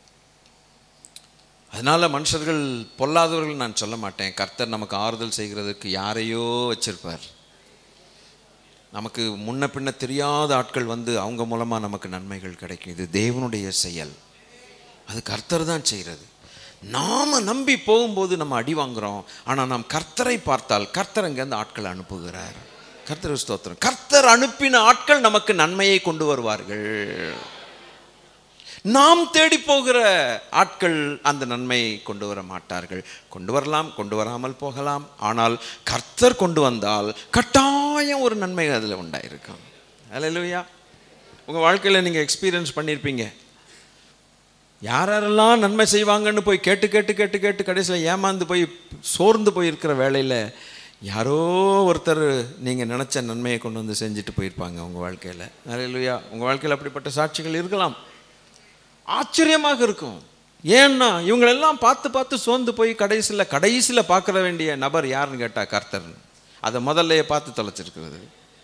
அதனால் மனுஷர்கள் பொல்லாதவர்கள் நான் சொல்ல மாட்டேன் கர்த்தர் நமக்கு ஆறுதல் செய்கிறதுக்கு யாரையோ வச்சிருப்பார் நமக்கு முன்ன பின்ன தெரியாத ஆட்கள் வந்து அவங்க மூலமாக நமக்கு நன்மைகள் கிடைக்கும் இது தேவனுடைய செயல் அது கர்த்தர் தான் செய்கிறது நாம நம்பி போகும்போது நம்ம அடி வாங்குறோம் ஆனால் நாம் கர்த்தரை பார்த்தால் கர்த்தர் அங்கேருந்து ஆட்களை அனுப்புகிறார் கர்த்தர் ஸ்தோத்திரம் கர்த்தர் அனுப்பின ஆட்கள் நமக்கு நன்மையை கொண்டு வருவார்கள் நாம் தேடி போகிற ஆட்கள் அந்த நன்மையை கொண்டு வர மாட்டார்கள் கொண்டு வரலாம் கொண்டு வராமல் போகலாம் ஆனால் கர்த்தர் கொண்டு வந்தால் கட்டாயம் ஒரு நன்மை அதில் உண்டாயிருக்கும் அல்லையா உங்கள் வாழ்க்கையில் நீங்கள் எக்ஸ்பீரியன்ஸ் பண்ணியிருப்பீங்க யார் யாரெல்லாம் நன்மை செய்வாங்கன்னு போய் கேட்டு கேட்டு கேட்டு கேட்டு கடைசியில் ஏமாந்து போய் சோர்ந்து போய் இருக்கிற வேலையில் யாரோ ஒருத்தர் நீங்கள் நினச்ச நன்மையை கொண்டு வந்து செஞ்சுட்டு போயிருப்பாங்க உங்கள் வாழ்க்கையில் அல்லையா உங்கள் வாழ்க்கையில் அப்படிப்பட்ட சாட்சிகள் இருக்கலாம் ஆச்சரியமாக இருக்கும் ஏன்னா இவங்களெல்லாம் பார்த்து பார்த்து சோர்ந்து போய் கடைசியில் கடைசியில் பார்க்குற வேண்டிய நபர் யாருன்னு கேட்டால் கர்த்தர்னு அதை முதல்லையே பார்த்து தொலைச்சிருக்கிறது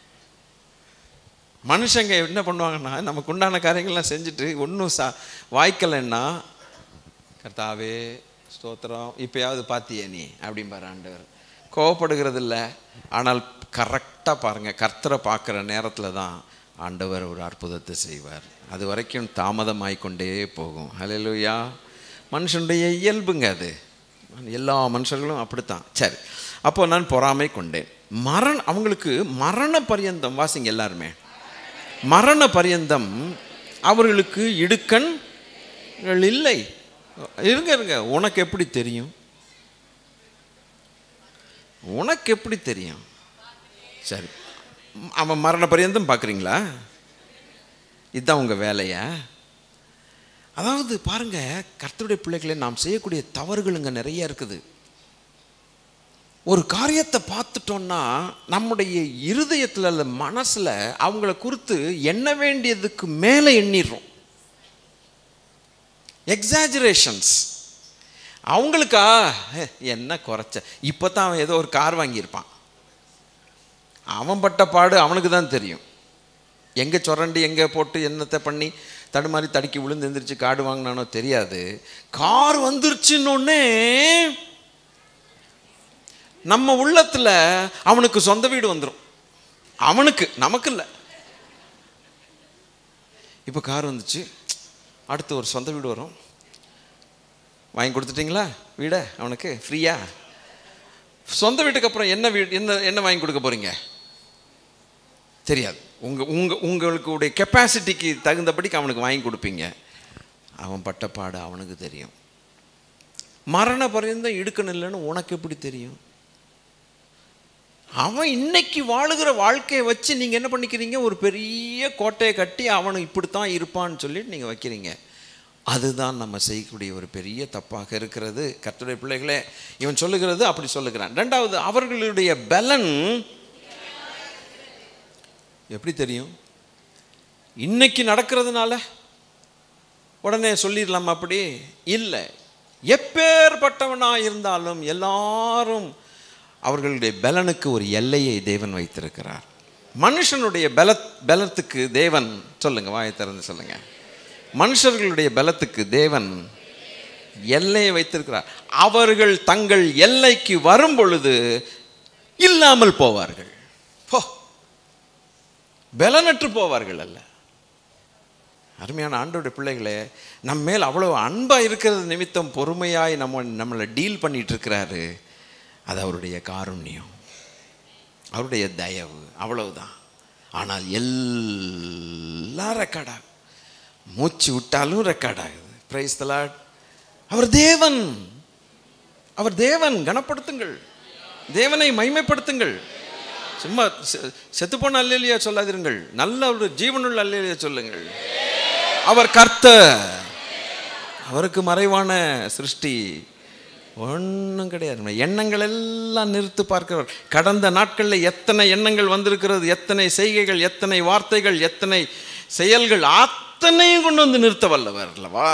மனுஷங்க என்ன பண்ணுவாங்கன்னா நமக்கு உண்டான காரியங்கள்லாம் செஞ்சுட்டு ஒன்றும் சா வாய்க்கலைன்னா கர்த்தாவே ஸ்தோத்திரம் இப்பயாவது பார்த்தியே நீ அப்படிம்பார் ஆண்டவர் கோவப்படுகிறது இல்லை ஆனால் கரெக்டாக பாருங்கள் கர்த்தரை பார்க்குற நேரத்தில் தான் ஆண்டவர் ஒரு அற்புதத்தை செய்வார் அது வரைக்கும் தாமதமாயிக்கொண்டே போகும் ஹalleluya மனுஷனுடைய இயல்புங்க அது எல்லா மனுஷர்களும் அப்படித்தான் சரி அப்போ நான் பொறாமை கொண்டேன் மரண அவங்களுக்கு மரண பரியந்தம் வாசிங்க எல்லாருமே மரண பரியந்தம் அவர்களுக்கு இடுக்கண் இல்லை இருங்க இருங்க உனக்கு எப்படி தெரியும் உனக்கு எப்படி தெரியும் சரி அவன் மரண பரியந்தம் பார்க்குறீங்களா இதுதான் உங்கள் வேலையா அதாவது பாருங்க கர்த்தருடைய பிள்ளைகளை நாம் செய்யக்கூடிய தவறுகளுங்க நிறைய இருக்குது ஒரு காரியத்தை பார்த்துட்டோம்னா நம்முடைய இருதயத்தில் அல்ல மனசில் அவங்கள குறித்து எண்ண வேண்டியதுக்கு மேலே எண்ணிடுறோம் எக்ஸாஜரேஷன்ஸ் அவங்களுக்கா "ஹே, என்ன குறைச்ச இப்போ தான் அவன் ஏதோ ஒரு கார் வாங்கியிருப்பான் அவன் பட்ட பாடு அவனுக்கு தான் தெரியும் எங்கே சுரண்டி எங்கே போட்டு என்னத்தை பண்ணி தடுமாறி தடுக்கி விழுந்து எந்திரிச்சு காடு வாங்கினானோ தெரியாது கார் வந்துருச்சுன்னொன்னே நம்ம உள்ளத்தில் அவனுக்கு சொந்த வீடு வந்துடும் அவனுக்கு நமக்கு இல்லை இப்போ கார் வந்துச்சு அடுத்து ஒரு சொந்த வீடு வரும் வாங்கி கொடுத்துட்டீங்களா வீடை அவனுக்கு ஃப்ரீயா சொந்த வீட்டுக்கு அப்புறம் என்ன வீடு என்ன என்ன வாங்கி கொடுக்க போறீங்க தெரியாது உங்க உங்க உங்களுக்கு உடைய கெப்பாசிட்டிக்கு தகுந்தபடிக்கு அவனுக்கு வாங்கி கொடுப்பீங்க அவன் பட்ட பாடு அவனுக்கு தெரியும் மரண பரியந்தம் இடுக்கணும் இல்லைன்னு உனக்கு எப்படி தெரியும் அவன் இன்னைக்கு வாழுகிற வாழ்க்கையை வச்சு நீங்கள் என்ன பண்ணிக்கிறீங்க ஒரு பெரிய கோட்டையை கட்டி அவனு இப்படித்தான் இருப்பான்னு சொல்லிட்டு நீங்கள் வைக்கிறீங்க அதுதான் நம்ம செய்யக்கூடிய ஒரு பெரிய தப்பாக இருக்கிறது கர்த்தருடைய பிள்ளைகளே இவன் சொல்லுகிறது அப்படி சொல்லுகிறான் ரெண்டாவது அவர்களுடைய பலன் எப்படி தெரியும் இன்னைக்கு நடக்கிறதுனால உடனே சொல்லிடலாமா அப்படி இல்லை எப்பேற்பட்டவனாக இருந்தாலும் எல்லாரும் அவர்களுடைய பலனுக்கு ஒரு எல்லையை தேவன் வைத்திருக்கிறார் மனுஷனுடைய பல பலத்துக்கு தேவன் சொல்லுங்க வாயை திறந்து சொல்லுங்க மனுஷர்களுடைய பலத்துக்கு தேவன் எல்லையை வைத்திருக்கிறார் அவர்கள் தங்கள் எல்லைக்கு வரும் பொழுது இல்லாமல் போவார்கள் போ பலனற்று போவார்கள் அல்ல அருமையான ஆண்டோட பிள்ளைகளே நம்ம மேல் அவ்வளோ அன்பாக இருக்கிறது நிமித்தம் பொறுமையாய் நம்ம நம்மளை டீல் பண்ணிட்டு இருக்கிறாரு அது அவருடைய காருண்யம் அவருடைய தயவு அவ்வளவுதான் ஆனால் எல்லாம் ரெக்கார்ட் ஆகும் மூச்சு விட்டாலும் ரெக்கார்ட் ஆகுது பிரைஸ் தலாட் அவர் தேவன் அவர் தேவன் கனப்படுத்துங்கள் தேவனை மைமைப்படுத்துங்கள் சும்மா செ- செத்துப்போன அல்லையா சொல்லாதிருங்கள் நல்ல ஒரு ஜீவனுள்ள அல்லையா சொல்லுங்கள் அவர் கர்த்தர் அவருக்கு மறைவான சிருஷ்டி ஒன்றும் கிடையாது எண்ணங்கள் எல்லாம் நிறுத்து பார்க்கிறவர் கடந்த நாட்களில் எத்தனை எண்ணங்கள் வந்திருக்கிறது எத்தனை செய்கைகள் எத்தனை வார்த்தைகள் எத்தனை செயல்கள் அத்தனையும் கொண்டு வந்து நிறுத்த வல்லவர் அல்லவா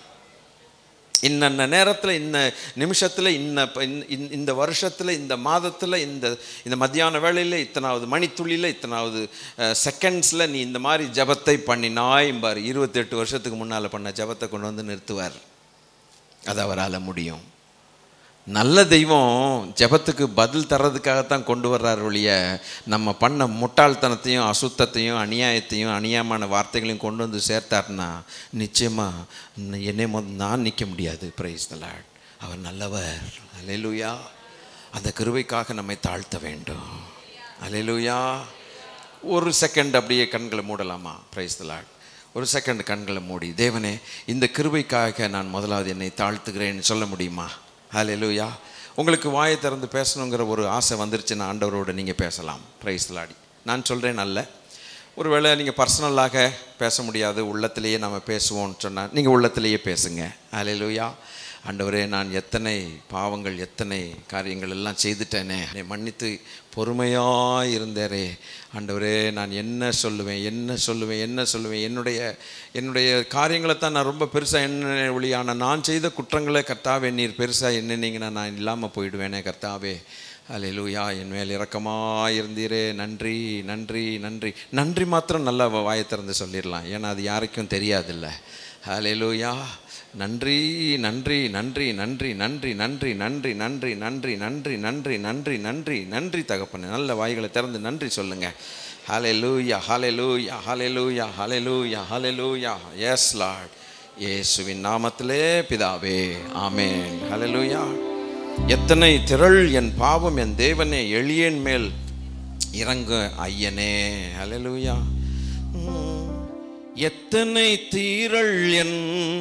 இன்ன நேரத்தில் இன்ன நிமிஷத்தில் இன்ன ப- இந்த- இந்த- இந்த வருஷத்தில் இந்த மாதத்தில் இந்த இந்த மத்தியான வேளையில் இத்தனாவது மணித்துளியில் இத்தனாவது செகண்ட்ஸில் நீ இந்த மாதிரி ஜபத்தை பண்ணினாய் பார் இருபத்தெட்டு வருஷத்துக்கு முன்னால் பண்ண ஜபத்தை கொண்டு வந்து நிறுத்துவார் அது அவரால் முடியும் நல்ல தெய்வம் ஜெபத்துக்கு பதில் தர்றதுக்காகத்தான் கொண்டு வர்றார் ஒழிய நம்ம பண்ண முட்டாள்தனத்தையும் அசுத்தத்தையும் அநியாயத்தையும் அநியாயமான வார்த்தைகளையும் கொண்டு வந்து சேர்த்தார்னா நிச்சயமாக என்னை மொத நான் நிற்க முடியாது பிரைஸ் த லார்ட் அவர் நல்லவர் அலையலூயா அந்த கிருபைக்காக நம்மை தாழ்த்த வேண்டும் அலையலூயா ஒரு செகண்ட் அப்படியே கண்களை மூடலாமா பிரைஸ் த லார்ட் ஒரு செகண்ட் கண்களை மூடி தேவனே இந்த கிருபைக்காக நான் முதலாவது என்னை தாழ்த்துகிறேன்னு சொல்ல முடியுமா ஹalleluya உங்களுக்கு வாயை திறந்து பேசணுங்கிற ஒரு ஆசை வந்துருச்சுன்னா ஆண்டவரோட நீங்கள் பேசலாம் பிரைஸ் லாடி நான் சொல்கிறேன் அல்ல ஒருவேளை நீங்கள் பர்சனலாக பேச முடியாது உள்ளத்திலேயே நம்ம பேசுவோம்னு சொன்னால் நீங்கள் உள்ளத்திலேயே பேசுங்க ஹalleluya ஆண்டவரே நான் எத்தனை பாவங்கள் எத்தனை காரியங்கள் எல்லாம் செய்துட்டேனே என்னை மன்னித்து பொறுமையாக இருந்தேரே ஆண்டவரே நான் என்ன சொல்லுவேன் என்ன சொல்லுவேன் என்ன சொல்லுவேன் என்னுடைய என்னுடைய காரியங்களை தான் நான் ரொம்ப பெருசாக என்ன ஒளியான நான் செய்த குற்றங்களை கர்த்தாவே நீர் பெருசாக எண்ணினீங்கன்னா நான் இல்லாமல் போயிடுவேனே கர்த்தாவே அல்லேலூயா என் மேல் இரக்கமாக இருந்தீரே நன்றி நன்றி நன்றி நன்றி மாத்திரம் நல்லா வாயை திறந்து சொல்லிடலாம் ஏன்னா அது யாருக்கும் தெரியாதுல்ல ஹalleluya நன்றி நன்றி நன்றி நன்றி நன்றி நன்றி நன்றி நன்றி நன்றி நன்றி நன்றி நன்றி நன்றி நன்றி தகப்பனே நல்ல வாய்களை திறந்து நன்றி சொல்லுங்க ஹalleluya ஹalleluya ஹalleluya ஹalleluya ஹalleluya எஸ் லார்ட் இயேசுவின் நாமத்திலே பிதாவே ஆமென் ஹalleluya எத்தனை திரள் என் பாவம் என் தேவனே எளியன் மேல் இறங்க ஐயனே ஹalleluya உம். எத்தனை தீரள் என்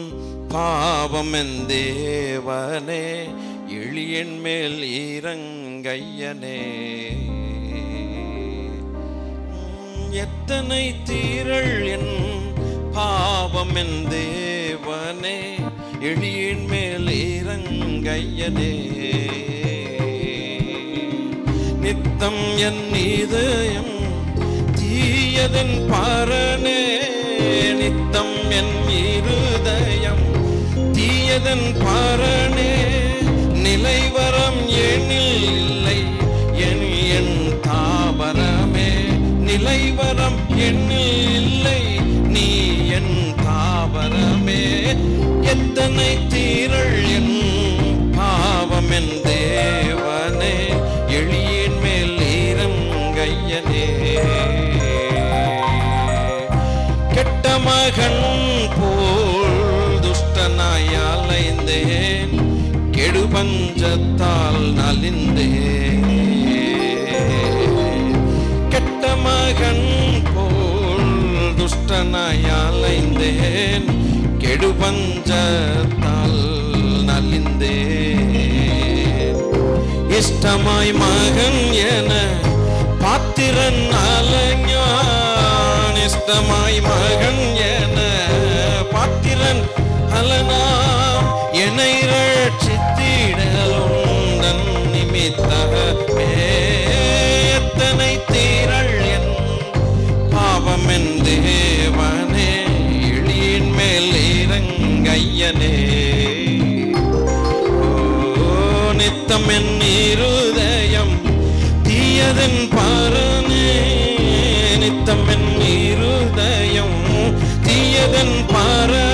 பாவம் என் தேவனே எளியன் மேல் இறங்கையனே உம், எத்தனை தீரள் என் பாவம் என் தேவனே எளியன் மேல் இறங்கையனே நித்தம் என் இதயம் தீயதன் பரணே நித்தம் என் இருதயம் தீயதன் பரணே நிலைவரம் எனில் இல்லை என் என் தாபரமே நிலைவரம் எண்ணில் இல்லை நீ என் தாபரமே எத்தனை தீரள் என் பாவம் என் தேவனே எளியேன் மேல் ஈரங்கையனே கெட்ட மகன் போல் துஷ்டனாய் அலைந்தேன் கெடு பஞ்சத்தால் நலிந்தேன் கெட்ட மகன் போல் துஷ்டனாய் அலைந்தேன் கெடு பஞ்சத்தால் நலிந்தேன் இஷ்டமாய் மகன் என பாத்திரன் அலஞான் இஷ்டமாய் மகன் என பாத்திரன் அலனாம் என்னை ரட்சித்திடலுந்தன் நிமித்தமே எத்தனை தீரள் என் பாவம் என் தேவனே எளியின் மேல் இறங்கையனே ஓ, நித்தம் என் இருதயம் தீயதன் பாரனே நித்தம் என் இருதயம் தீயதன் பாரனே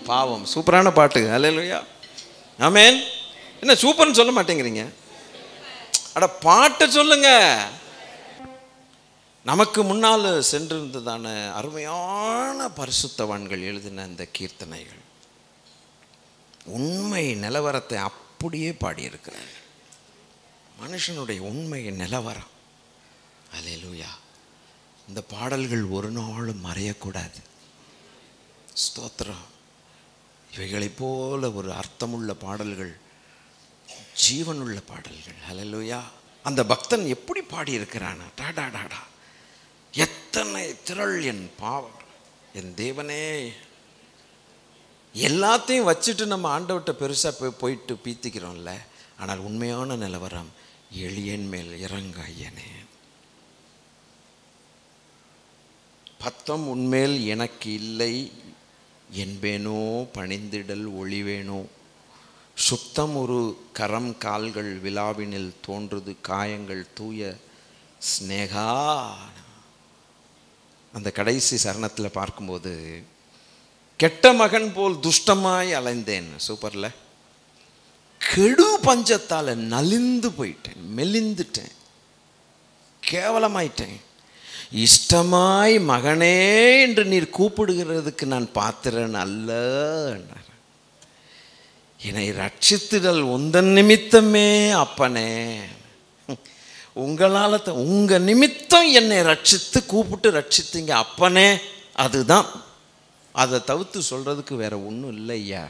பாவம் சூப்பரான பாட்டு அல்லையா ஆமேன் என்ன சூப்பர்னு சொல்ல மாட்டேங்கிறீங்க அட பாட்டை சொல்லுங்க நமக்கு முன்னால் சென்றிருந்ததான அருமையான பரிசுத்தவான்கள் எழுதின இந்த கீர்த்தனைகள் உண்மை நிலவரத்தை அப்படியே பாடியிருக்கிறார் மனுஷனுடைய உண்மை நிலவரம் அல்லேலூயா இந்த பாடல்கள் ஒரு நாளும் மறையக்கூடாது ஸ்தோத்திரம் இவைகளைப் போல ஒரு அர்த்தமுள்ள பாடல்கள் ஜீவனுள்ள பாடல்கள் ஹalleluya அந்த பக்தன் எப்படி பாடியிருக்கிறானா டாடா டாடா எத்தனை திரள் என் பாவம் என் தேவனே எல்லாத்தையும் வச்சுட்டு நம்ம ஆண்டவர்கிட்ட பெருசாக போய் போயிட்டு பீத்திக்கிறோம்ல ஆனால் உண்மையான நிலவரம் எளியன் மேல் இறங்க ஐயனே பத்தம் உன்மேல் எனக்கு இல்லை என்பேனோ பணிந்திடல் ஒளிவேனோ சுத்தம் ஒரு கரம் கால்கள் விழாவினில் தோன்றுது காயங்கள் தூய ஸ்னேகா அந்த கடைசி சரணத்தில் பார்க்கும்போது கெட்ட மகன் போல் துஷ்டமாய் அலைந்தேன் சூப்பர்ல கெடு பஞ்சத்தால் நலிந்து போயிட்டேன் மெலிந்துட்டேன் கேவலமாயிட்டேன் இஷ்டமாய் மகனே என்று நீர் கூப்பிடுகிறதுக்கு நான் பாத்திரன் அல்ல என்றார். என்னை ரட்சித்திடல் உந்தன் நிமித்தமே அப்பனே உங்களால் தான் உங்கள் நிமித்தம் என்னை ரட்சித்து கூப்பிட்டு ரட்சித்தீங்க அப்பனே அதுதான் அதை தவிர்த்து சொல்கிறதுக்கு வேற ஒன்றும் இல்லை ஐயா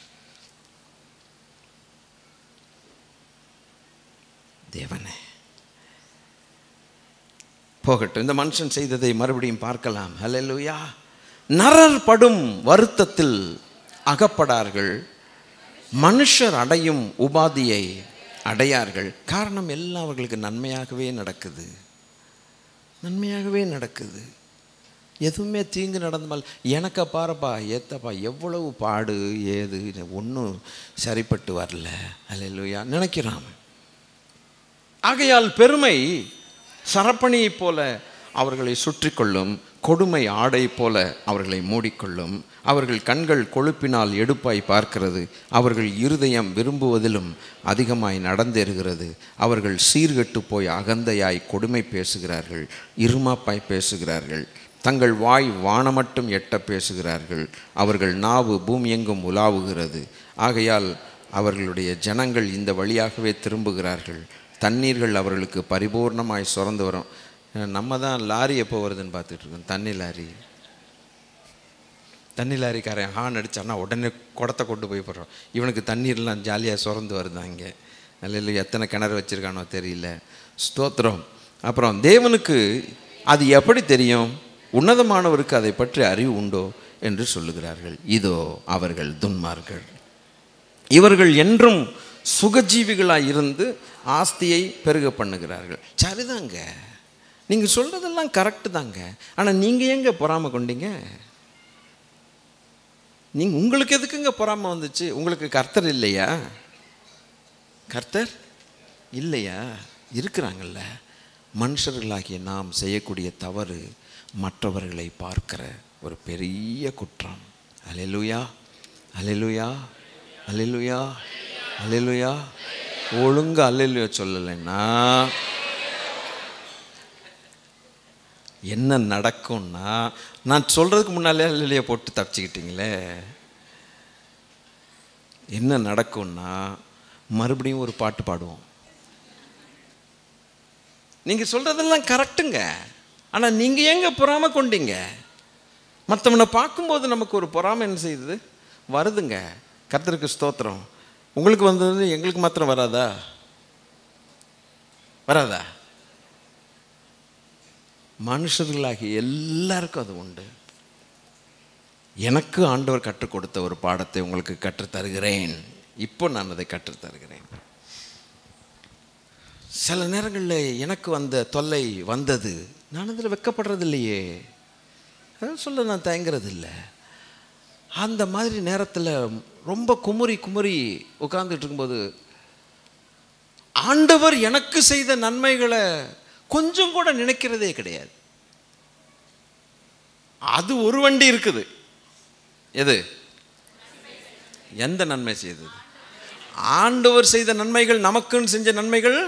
தேவனே போகட்டும் இந்த மனுஷன் செய்ததை மறுபடியும் பார்க்கலாம் ஹalleluya நரர் படும் வருத்தத்தில் அகப்படார்கள் மனுஷர் அடையும் உபாதியை அடையார்கள் காரணம் எல்லாம் அவர்களுக்கு நன்மையாகவே நடக்குது நன்மையாகவே நடக்குது எதுவுமே தீங்கு நடந்தால் எனக்கா பாருப்பா ஏத்தப்பா எவ்வளவு பாடு ஏது ஒன்றும் சரிப்பட்டு வரல அல்லையா நினைக்கிறான் ஆகையால் பெருமை சரப்பணியைப் போல அவர்களை சுற்றி கொள்ளும் கொடுமை ஆடை போல அவர்களை மூடிக்கொள்ளும் அவர்கள் கண்கள் கொழுப்பினால் எடுப்பாய் பார்க்கிறது அவர்கள் இருதயம் விரும்புவதிலும் அதிகமாய் நடந்தேறுகிறது அவர்கள் சீர்கெட்டு போய் அகந்தையாய் கொடுமை பேசுகிறார்கள் இருமாப்பாய் பேசுகிறார்கள் தங்கள் வாய் வானமட்டும் எட்ட பேசுகிறார்கள் அவர்கள் நாவு பூமியெங்கும் உலாவுகிறது ஆகையால் அவர்களுடைய ஜனங்கள் இந்த வழியாகவே திரும்புகிறார்கள் தண்ணீர்கள் அவர்களுக்கு பரிபூர்ணமாய் சுரந்து வரும் நம்ம தான் லாரி எப்போ வருதுன்னு பார்த்துட்டு இருக்கோம் தண்ணி லாரி தண்ணி லாரிக்காரன் ஹார்ன் அடிச்சான்னா உடனே குடத்தை கொண்டு போய் போடுறோம் இவனுக்கு தண்ணீர்லாம் ஜாலியாக சுரந்து வருது அங்கே நல்ல எத்தனை கிணறு வச்சுருக்கானோ தெரியல ஸ்தோத்திரம் அப்புறம் தேவனுக்கு அது எப்படி தெரியும் உன்னதமானவருக்கு அதை பற்றி அறிவு உண்டோ என்று சொல்லுகிறார்கள் இதோ அவர்கள் துன்மார்கள் இவர்கள் என்றும் சுகஜீவிகளாக இருந்து ஆஸ்தியை பெருக பண்ணுகிறார்கள் சரிதாங்க நீங்கள் சொல்கிறதெல்லாம் கரெக்டு தாங்க ஆனால் நீங்கள் எங்கே பொறாமை கொண்டீங்க நீங்கள் உங்களுக்கு எதுக்குங்க பொறாமை வந்துச்சு உங்களுக்கு கர்த்தர் இல்லையா கர்த்தர் இல்லையா இருக்கிறாங்கல்ல மனுஷர்களாகிய நாம் செய்யக்கூடிய தவறு மற்றவர்களை பார்க்கிற ஒரு பெரிய குற்றம் அலையலுயா அலையலுயா அலையலுயா அலையலுயா ஒழுங்கு அல்லையா சொல்லலைன்னா என்ன நடக்கும்னா நான் சொல்கிறதுக்கு முன்னாலே அல்லையா போட்டு தப்பிச்சுக்கிட்டீங்களே என்ன நடக்கும்னா மறுபடியும் ஒரு பாட்டு பாடுவோம் நீங்கள் சொல்கிறதெல்லாம் கரெக்டுங்க ஆனால் நீங்கள் எங்கே பொறாமை கொண்டீங்க மற்றவனை பார்க்கும்போது நமக்கு ஒரு பொறாமை என்ன செய்யுது வருதுங்க கர்த்தருக்கு ஸ்தோத்திரம் உங்களுக்கு வந்தது எங்களுக்கு மாத்திரம் வராதா வராதா மனுஷர்களாகி எல்லாருக்கும் அது உண்டு எனக்கு ஆண்டவர் கற்றுக் கொடுத்த ஒரு பாடத்தை உங்களுக்கு கற்றுத் தருகிறேன் இப்போ நான் அதை கற்றுத் தருகிறேன் சில நேரங்களில் எனக்கு வந்த தொல்லை வந்தது நான் அதில் வெக்கப்படுறது இல்லையே அதான் சொல்ல நான் தயங்குறது இல்லை அந்த மாதிரி நேரத்தில் ரொம்ப குமுறி குமுறி உட்கார்ந்துட்டு இருக்கும்போது ஆண்டவர் எனக்கு செய்த நன்மைகளை கொஞ்சம் கூட நினைக்கிறதே கிடையாது அது ஒரு வண்டி இருக்குது எது எந்த நன்மை செய்தது ஆண்டவர் செய்த நன்மைகள் நமக்குன்னு செஞ்ச நன்மைகள்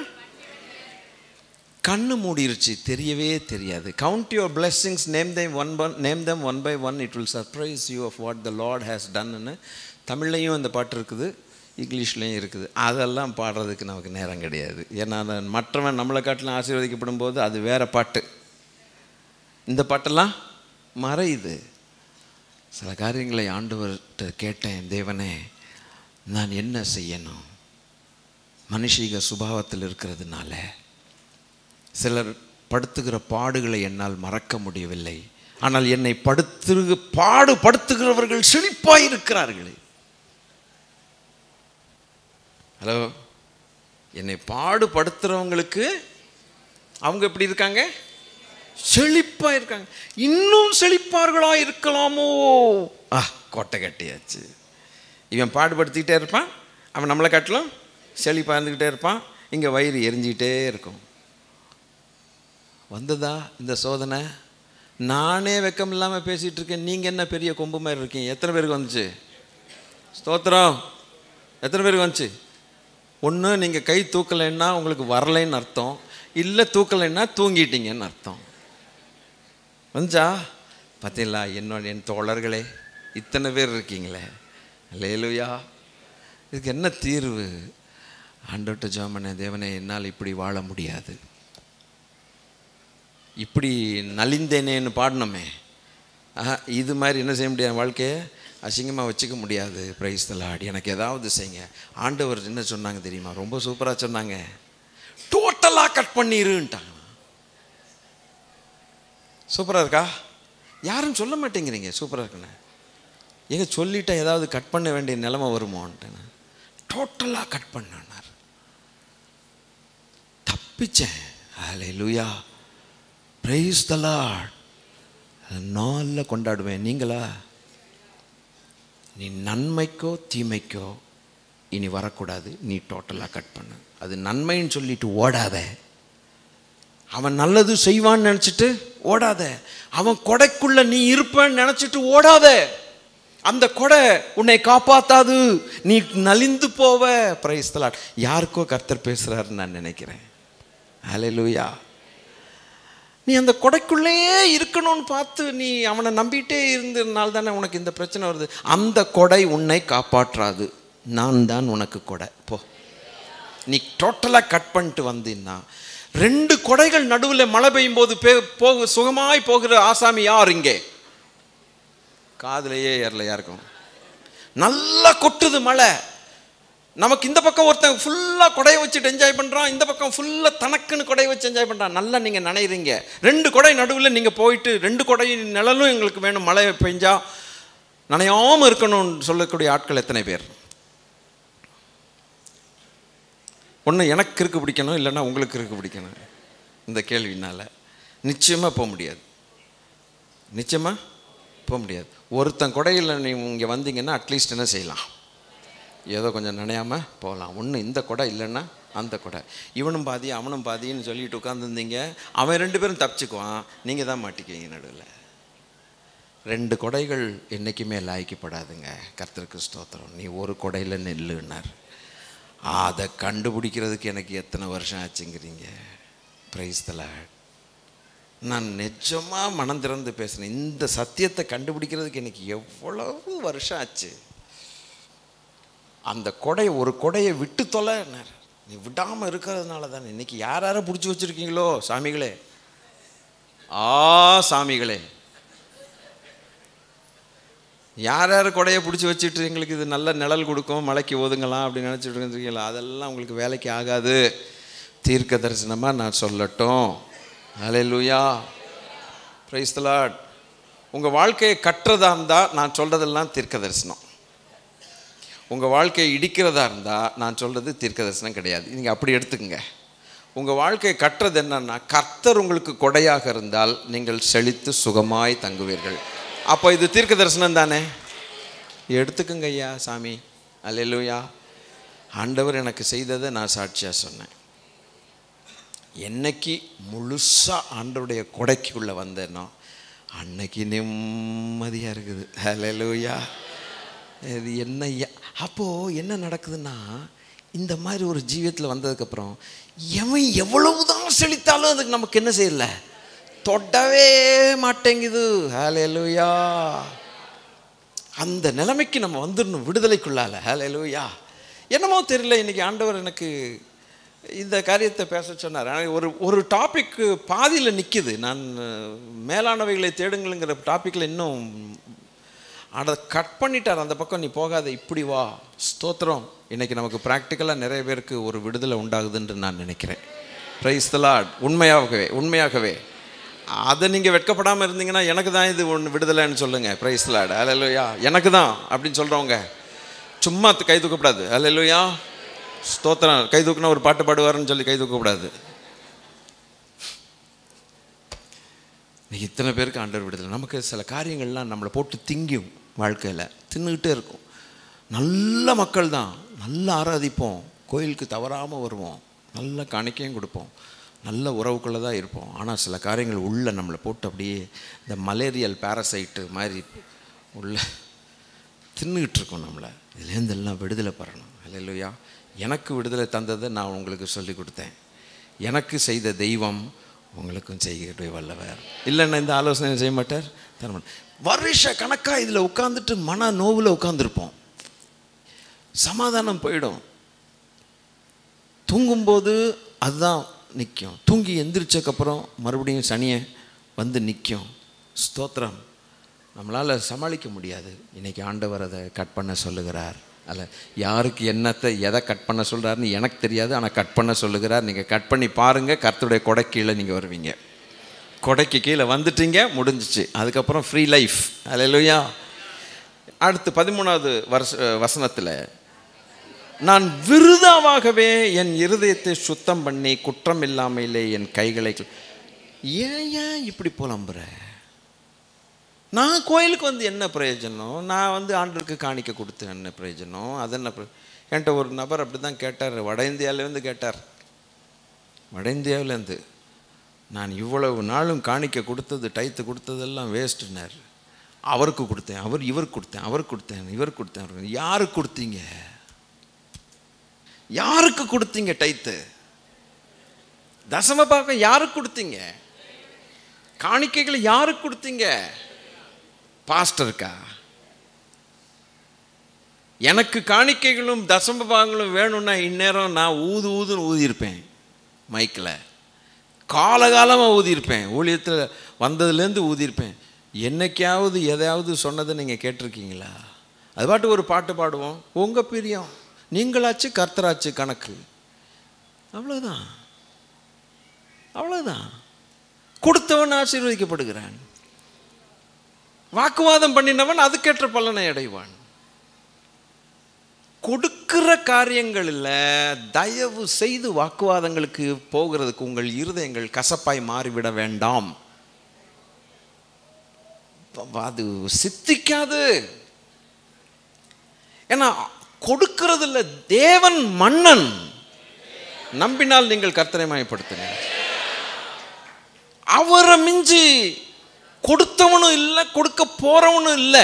கண்ணு மூடிருச்சு தெரியவே தெரியாது count your blessings name them one one name them one by one it will surprise you of what the Lord has டன்னு தமிழ்லையும் அந்த பாட்டு இருக்குது இங்கிலீஷ்லேயும் இருக்குது அதெல்லாம் பாடுறதுக்கு நமக்கு நேரம் கிடையாது ஏன்னா அந்த மற்றவன் நம்மளை காட்டிலும் ஆசீர்வதிக்கப்படும் போது அது வேற பாட்டு இந்த பாட்டெல்லாம் மறையுது சில காரியங்களை ஆண்டவர்கிட்ட கேட்டேன் தேவனே நான் என்ன செய்யணும் மனுஷீக சுபாவத்தில் இருக்கிறதுனால சிலர் படுத்துகிற பாடுகளை என்னால் மறக்க முடியவில்லை ஆனால் என்னை படுத்து பாடுபடுத்துகிறவர்கள் செழிப்பாய் இருக்கிறார்களே ஹலோ என்னை பாடுபடுத்துறவங்களுக்கு அவங்க எப்படி இருக்காங்க செழிப்பா இருக்காங்க இன்னும் செழிப்பார்களா இருக்கலாமோ ஆ கோட்டை கட்டியாச்சு இவன் பாடுபடுத்திக்கிட்டே இருப்பான் அவன் நம்மளை காட்டிலும் செழிப்பா இருந்துக்கிட்டே இருப்பான் இங்கே வயிறு எரிஞ்சிக்கிட்டே இருக்கும் வந்ததா இந்த சோதனை நானே வெக்கம் இல்லாமல் பேசிகிட்டு இருக்கேன் நீங்கள் என்ன பெரிய கொம்பு மாதிரி இருக்கீங்க எத்தனை பேருக்கு வந்துச்சு ஸ்தோத்திரம் எத்தனை பேருக்கு வந்துச்சு ஒன்று நீங்கள் கை தூக்கலைன்னா உங்களுக்கு வரலைன்னு அர்த்தம் இல்லை தூக்கலைன்னா தூங்கிட்டீங்கன்னு அர்த்தம் வந்துச்சா பார்த்தீங்களா என்னோட என் தோழர்களே இத்தனை பேர் இருக்கீங்களே லேலுயா இதுக்கு என்ன தீர்வு ஆண்டோட்ட ஜோமனே தேவனே என்னால் இப்படி வாழ முடியாது இப்படி நலிந்தேனேன்னு பாடணுமே ஆஹா இது மாதிரி என்ன செய்ய முடியாது வாழ்க்கையை அசிங்கமாக வச்சுக்க முடியாது பிரைஸ் தலாடி எனக்கு ஏதாவது செய்யுங்க ஆண்டவர் என்ன சொன்னாங்க தெரியுமா ரொம்ப சூப்பராக சொன்னாங்க டோட்டலாக கட் பண்ணிருன்ட்டாங்க சூப்பராக இருக்கா யாரும் சொல்ல மாட்டேங்கிறீங்க சூப்பராக இருக்குண்ணே எங்க சொல்லிட்டா ஏதாவது கட் பண்ண வேண்டிய நிலைமை வருமோன்ட்டு டோட்டலாக கட் பண்ணார் தப்பிச்சேன் ஹலே லூயா பிரைஸ் த லார்ட் நாளில் கொண்டாடுவேன் நீங்களா நீ நன்மைக்கோ தீமைக்கோ இனி வரக்கூடாது நீ டோட்டலாக கட் பண்ணு அது நன்மைன்னு சொல்லிட்டு ஓடாத அவன் நல்லது செய்வான்னு நினச்சிட்டு ஓடாத அவன் கொடைக்குள்ள நீ இருப்பேன்னு நினச்சிட்டு ஓடாத அந்த கொடை உன்னை காப்பாத்தாது நீ நலிந்து போவ பிரைஸ்தலாட் யாருக்கோ கர்த்தர் பேசுறாருன்னு நான் நினைக்கிறேன் ஹalleluya நீ அந்த கொடைக்குள்ளேயே இருக்கணும்னு பார்த்து நீ அவனை நம்பிட்டே இருந்ததுனால தானே உனக்கு இந்த பிரச்சனை வருது அந்த கொடை உன்னை காப்பாற்றாது நான் தான் உனக்கு கொடை போ நீ டோட்டலாக கட் பண்ணிட்டு வந்தீன்னா ரெண்டு கொடைகள் நடுவில் மழை பெய்யும் போது பே போக சுகமாய் போகிற ஆசாமி யார் இங்கே காதுலயே ஏறல யாருக்கும் நல்லா கொட்டுது மழை நமக்கு இந்த பக்கம் ஒருத்தன் ஃபுல்லாக கொடையை வச்சுட்டு என்ஜாய் பண்ணுறான் இந்த பக்கம் ஃபுல்லாக தனக்குன்னு கொடையை வச்சு என்ஜாய் பண்ணுறான் நல்லா நீங்கள் நினைறீங்க ரெண்டு கொடை நடுவில் நீங்கள் போயிட்டு ரெண்டு கொடை நிழலும் எங்களுக்கு வேணும் மழை பெஞ்சா நனையாமல் இருக்கணும்னு சொல்லக்கூடிய ஆட்கள் எத்தனை பேர் ஒன்று எனக்கு இருக்கு பிடிக்கணும் இல்லைன்னா உங்களுக்கு இருக்கு பிடிக்கணும் இந்த கேள்வினால நிச்சயமாக போக முடியாது நிச்சயமாக போக முடியாது ஒருத்தன் கொடையில் நீ இங்கே வந்தீங்கன்னா அட்லீஸ்ட் என்ன செய்யலாம் ஏதோ கொஞ்சம் நினையாமல் போகலாம் ஒன்று இந்த கொடை இல்லைன்னா அந்த கொடை இவனும் பாதி அவனும் பாதின்னு சொல்லிட்டு உட்காந்துருந்தீங்க அவன் ரெண்டு பேரும் தப்பிச்சுக்குவான் நீங்கள் தான் மாட்டிக்குவீங்க நடுவில் ரெண்டு கொடைகள் என்றைக்குமே லாய்க்கப்படாதுங்க கர்த்தருக்கு ஸ்தோத்திரம் நீ ஒரு கொடையில் நெல்லுன்னார் அதை கண்டுபிடிக்கிறதுக்கு எனக்கு எத்தனை வருஷம் ஆச்சுங்கிறீங்க பிரைஸ் தலாட் நான் நிஜமாக மனம் திறந்து பேசுகிறேன் இந்த சத்தியத்தை கண்டுபிடிக்கிறதுக்கு எனக்கு எவ்வளவு வருஷம் ஆச்சு அந்த கொடை ஒரு கொடையை விட்டு தொலைனார் நீ விடாமல் இருக்கிறதுனால தானே இன்னைக்கு யார் யாரை பிடிச்சி வச்சுருக்கீங்களோ சாமிகளே ஆ சாமிகளே யார் யார் கொடையை பிடிச்சி வச்சுட்டு எங்களுக்கு இது நல்ல நிழல் கொடுக்கும் மலைக்கு ஒதுங்கலாம் அப்படின்னு நினச்சிட்டு இருக்கீங்களா அதெல்லாம் உங்களுக்கு வேலைக்கு ஆகாது தீர்க்க தரிசனமாக நான் சொல்லட்டும் அலே லூயா பிரைஸ்தலாட் உங்கள் வாழ்க்கையை கட்டுறதா இருந்தால் நான் சொல்கிறதெல்லாம் தீர்க்க தரிசனம் உங்கள் வாழ்க்கையை இடிக்கிறதா இருந்தால் நான் சொல்கிறது தீர்க்க தரிசனம் கிடையாது நீங்கள் அப்படி எடுத்துக்கங்க உங்கள் வாழ்க்கையை கட்டுறது என்னன்னா கர்த்தர் உங்களுக்கு கொடையாக இருந்தால் நீங்கள் செழித்து சுகமாய் தங்குவீர்கள் அப்போ இது தீர்க்க தரிசனம் தானே எடுத்துக்குங்க ஐயா சாமி அல்லேலூயா ஆண்டவர் எனக்கு செய்ததை நான் சாட்சியாக சொன்னேன் என்னைக்கு முழுசாக ஆண்டவருடைய கொடைக்குள்ளே வந்தேனோ அன்னைக்கு நிம்மதியாக இருக்குது ஹalleluya இது என்ன ஐயா அப்போது என்ன நடக்குதுன்னா இந்த மாதிரி ஒரு ஜீவியத்தில் வந்ததுக்கப்புறம் எவன் எவ்வளவுதான் செழித்தாலும் அதுக்கு நமக்கு என்ன செய்யல தொடவே மாட்டேங்குது ஹalleluya அந்த நிலைமைக்கு நம்ம வந்துடணும் விடுதலைக்குள்ளால ஹalleluya என்னமோ தெரியல இன்னைக்கு ஆண்டவர் எனக்கு இந்த காரியத்தை பேச சொன்னார் ஆனா ஒரு ஒரு டாபிக் பாதியில் நிற்கிது நான் மேலானவைகளை தேடுங்களுங்கிற டாப்பிக்கில் இன்னும் அதை கட் பண்ணிட்டார் அந்த பக்கம் நீ போகாத இப்படி வா ஸ்தோத்திரம் இன்னைக்கு நமக்கு ப்ராக்டிக்கலாக நிறைய பேருக்கு ஒரு விடுதலை உண்டாகுதுன்னு நான் நினைக்கிறேன் பிரைஸ் தலாட் உண்மையாகவே உண்மையாகவே அதை நீங்கள் வெட்கப்படாமல் இருந்தீங்கன்னா எனக்கு தான் இது ஒன்று விடுதலைன்னு சொல்லுங்கள் பிரைஸ் தலாட் அலையலுயா எனக்கு தான் அப்படின்னு சொல்கிறவங்க சும்மா கை தூக்கக்கூடாது அலையலுயா ஸ்தோத்திரம் கை தூக்குனா ஒரு பாட்டு பாடுவாருன்னு சொல்லி கை தூக்கக்கூடாது இன்னைக்கு இத்தனை பேருக்கு ஆண்டவர் விடுதலை நமக்கு சில காரியங்கள்லாம் நம்மளை போட்டு திங்கும் வாழ்க்கையில் தின்னுக்கிட்டே இருக்கும் நல்ல மக்கள் தான் நல்லா ஆராதிப்போம் கோயிலுக்கு தவறாமல் வருவோம் நல்ல காணிக்கையும் கொடுப்போம் நல்ல உறவுக்குள்ளே தான் இருப்போம் ஆனால் சில காரியங்கள் உள்ள நம்மளை போட்டு அப்படியே இந்த மலேரியல் பேரசைட்டு மாதிரி உள்ள தின்னுக்கிட்டு இருக்கோம் நம்மளை இதுலேருந்து எல்லாம் விடுதலை பெறணும் இல்லையா எனக்கு விடுதலை தந்ததை நான் உங்களுக்கு சொல்லி கொடுத்தேன் எனக்கு செய்த தெய்வம் உங்களுக்கும் செய்கிற வல்லவர் இல்லைன்னா இந்த ஆலோசனை செய்ய மாட்டார் தர மாட்டார் வருஷ கணக்காக இதில் உட்காந்துட்டு மன நோவில் உட்காந்துருப்போம் சமாதானம் போயிடும் தூங்கும்போது அதுதான் நிற்கும் தூங்கி எந்திரிச்சக்கப்புறம் மறுபடியும் சனியை வந்து நிற்கும் ஸ்தோத்திரம் நம்மளால் சமாளிக்க முடியாது இன்னைக்கு ஆண்டவர் அதை கட் பண்ண சொல்லுகிறார் அல்ல யாருக்கு என்னத்தை எதை கட் பண்ண சொல்கிறாருன்னு எனக்கு தெரியாது ஆனால் கட் பண்ண சொல்லுகிறார் நீங்கள் கட் பண்ணி பாருங்கள் கர்த்தருடைய கொடை கீழே நீங்கள் வருவீங்க கொடைக்கு கீழே வந்துட்டீங்க முடிஞ்சிச்சு அதுக்கப்புறம் ஃப்ரீ லைஃப் அல்லையா அடுத்து பதிமூணாவது வருஷ வசனத்தில் நான் விருதாவாகவே என் இருதயத்தை சுத்தம் பண்ணி குற்றம் இல்லாமலே என் கைகளை ஏன் ஏன் இப்படி புலம்புற நான் கோயிலுக்கு வந்து என்ன பிரயோஜனம் நான் வந்து ஆண்டருக்கு காணிக்க கொடுத்தேன் என்ன பிரயோஜனம் அது என்ன பிர- என்கிட்ட ஒரு நபர் அப்படி தான் கேட்டார் வட இந்தியாவிலேருந்து கேட்டார் வட இந்தியாவிலேருந்து நான் இவ்வளவு நாளும் காணிக்க கொடுத்தது டைத்து கொடுத்ததெல்லாம் வேஸ்ட்டுனார் அவருக்கு கொடுத்தேன் அவர் இவருக்கு கொடுத்தேன் அவருக்கு கொடுத்தேன் இவருக்கு கொடுத்தேன் அவருக்கு யாருக்கு கொடுத்தீங்க யாருக்கு கொடுத்தீங்க டைத்து தசம பாகம் யாருக்கு கொடுத்தீங்க காணிக்கைகளை யாருக்கு கொடுத்தீங்க பாஸ்டருக்கா எனக்கு காணிக்கைகளும் தசம பாகங்களும் வேணும்னா இந்நேரம் நான் ஊது ஊதுன்னு ஊதியிருப்பேன் மைக்கில் காலகாலமாக ஊதியிருப்பேன் ஊழியத்தில் வந்ததுலேருந்து ஊதியிருப்பேன் என்னைக்காவது எதையாவது சொன்னதை நீங்கள் கேட்டிருக்கீங்களா அது பாட்டு ஒரு பாட்டு பாடுவோம் உங்கள் பிரியம் நீங்களாச்சு கர்த்தராச்சு கணக்கு அவ்வளோதான் அவ்வளோதான் கொடுத்தவன் ஆசீர்வதிக்கப்படுகிறான் வாக்குவாதம் பண்ணினவன் அதுக்கேற்ற பலனை அடைவான் கொடுக்கிற காரியங்களில் தயவு செய்து வாக்குவாதங்களுக்கு போகிறதுக்கு உங்கள் இருதயங்கள் கசப்பாய் மாறிவிட வேண்டாம் அது சித்திக்காது ஏன்னா கொடுக்கிறதுல தேவன் மன்னன் நம்பினால் நீங்கள் கர்த்தரை மயப்படுத்துங்க அவரை மிஞ்சி கொடுத்தவனும் இல்லை கொடுக்க போறவனும் இல்லை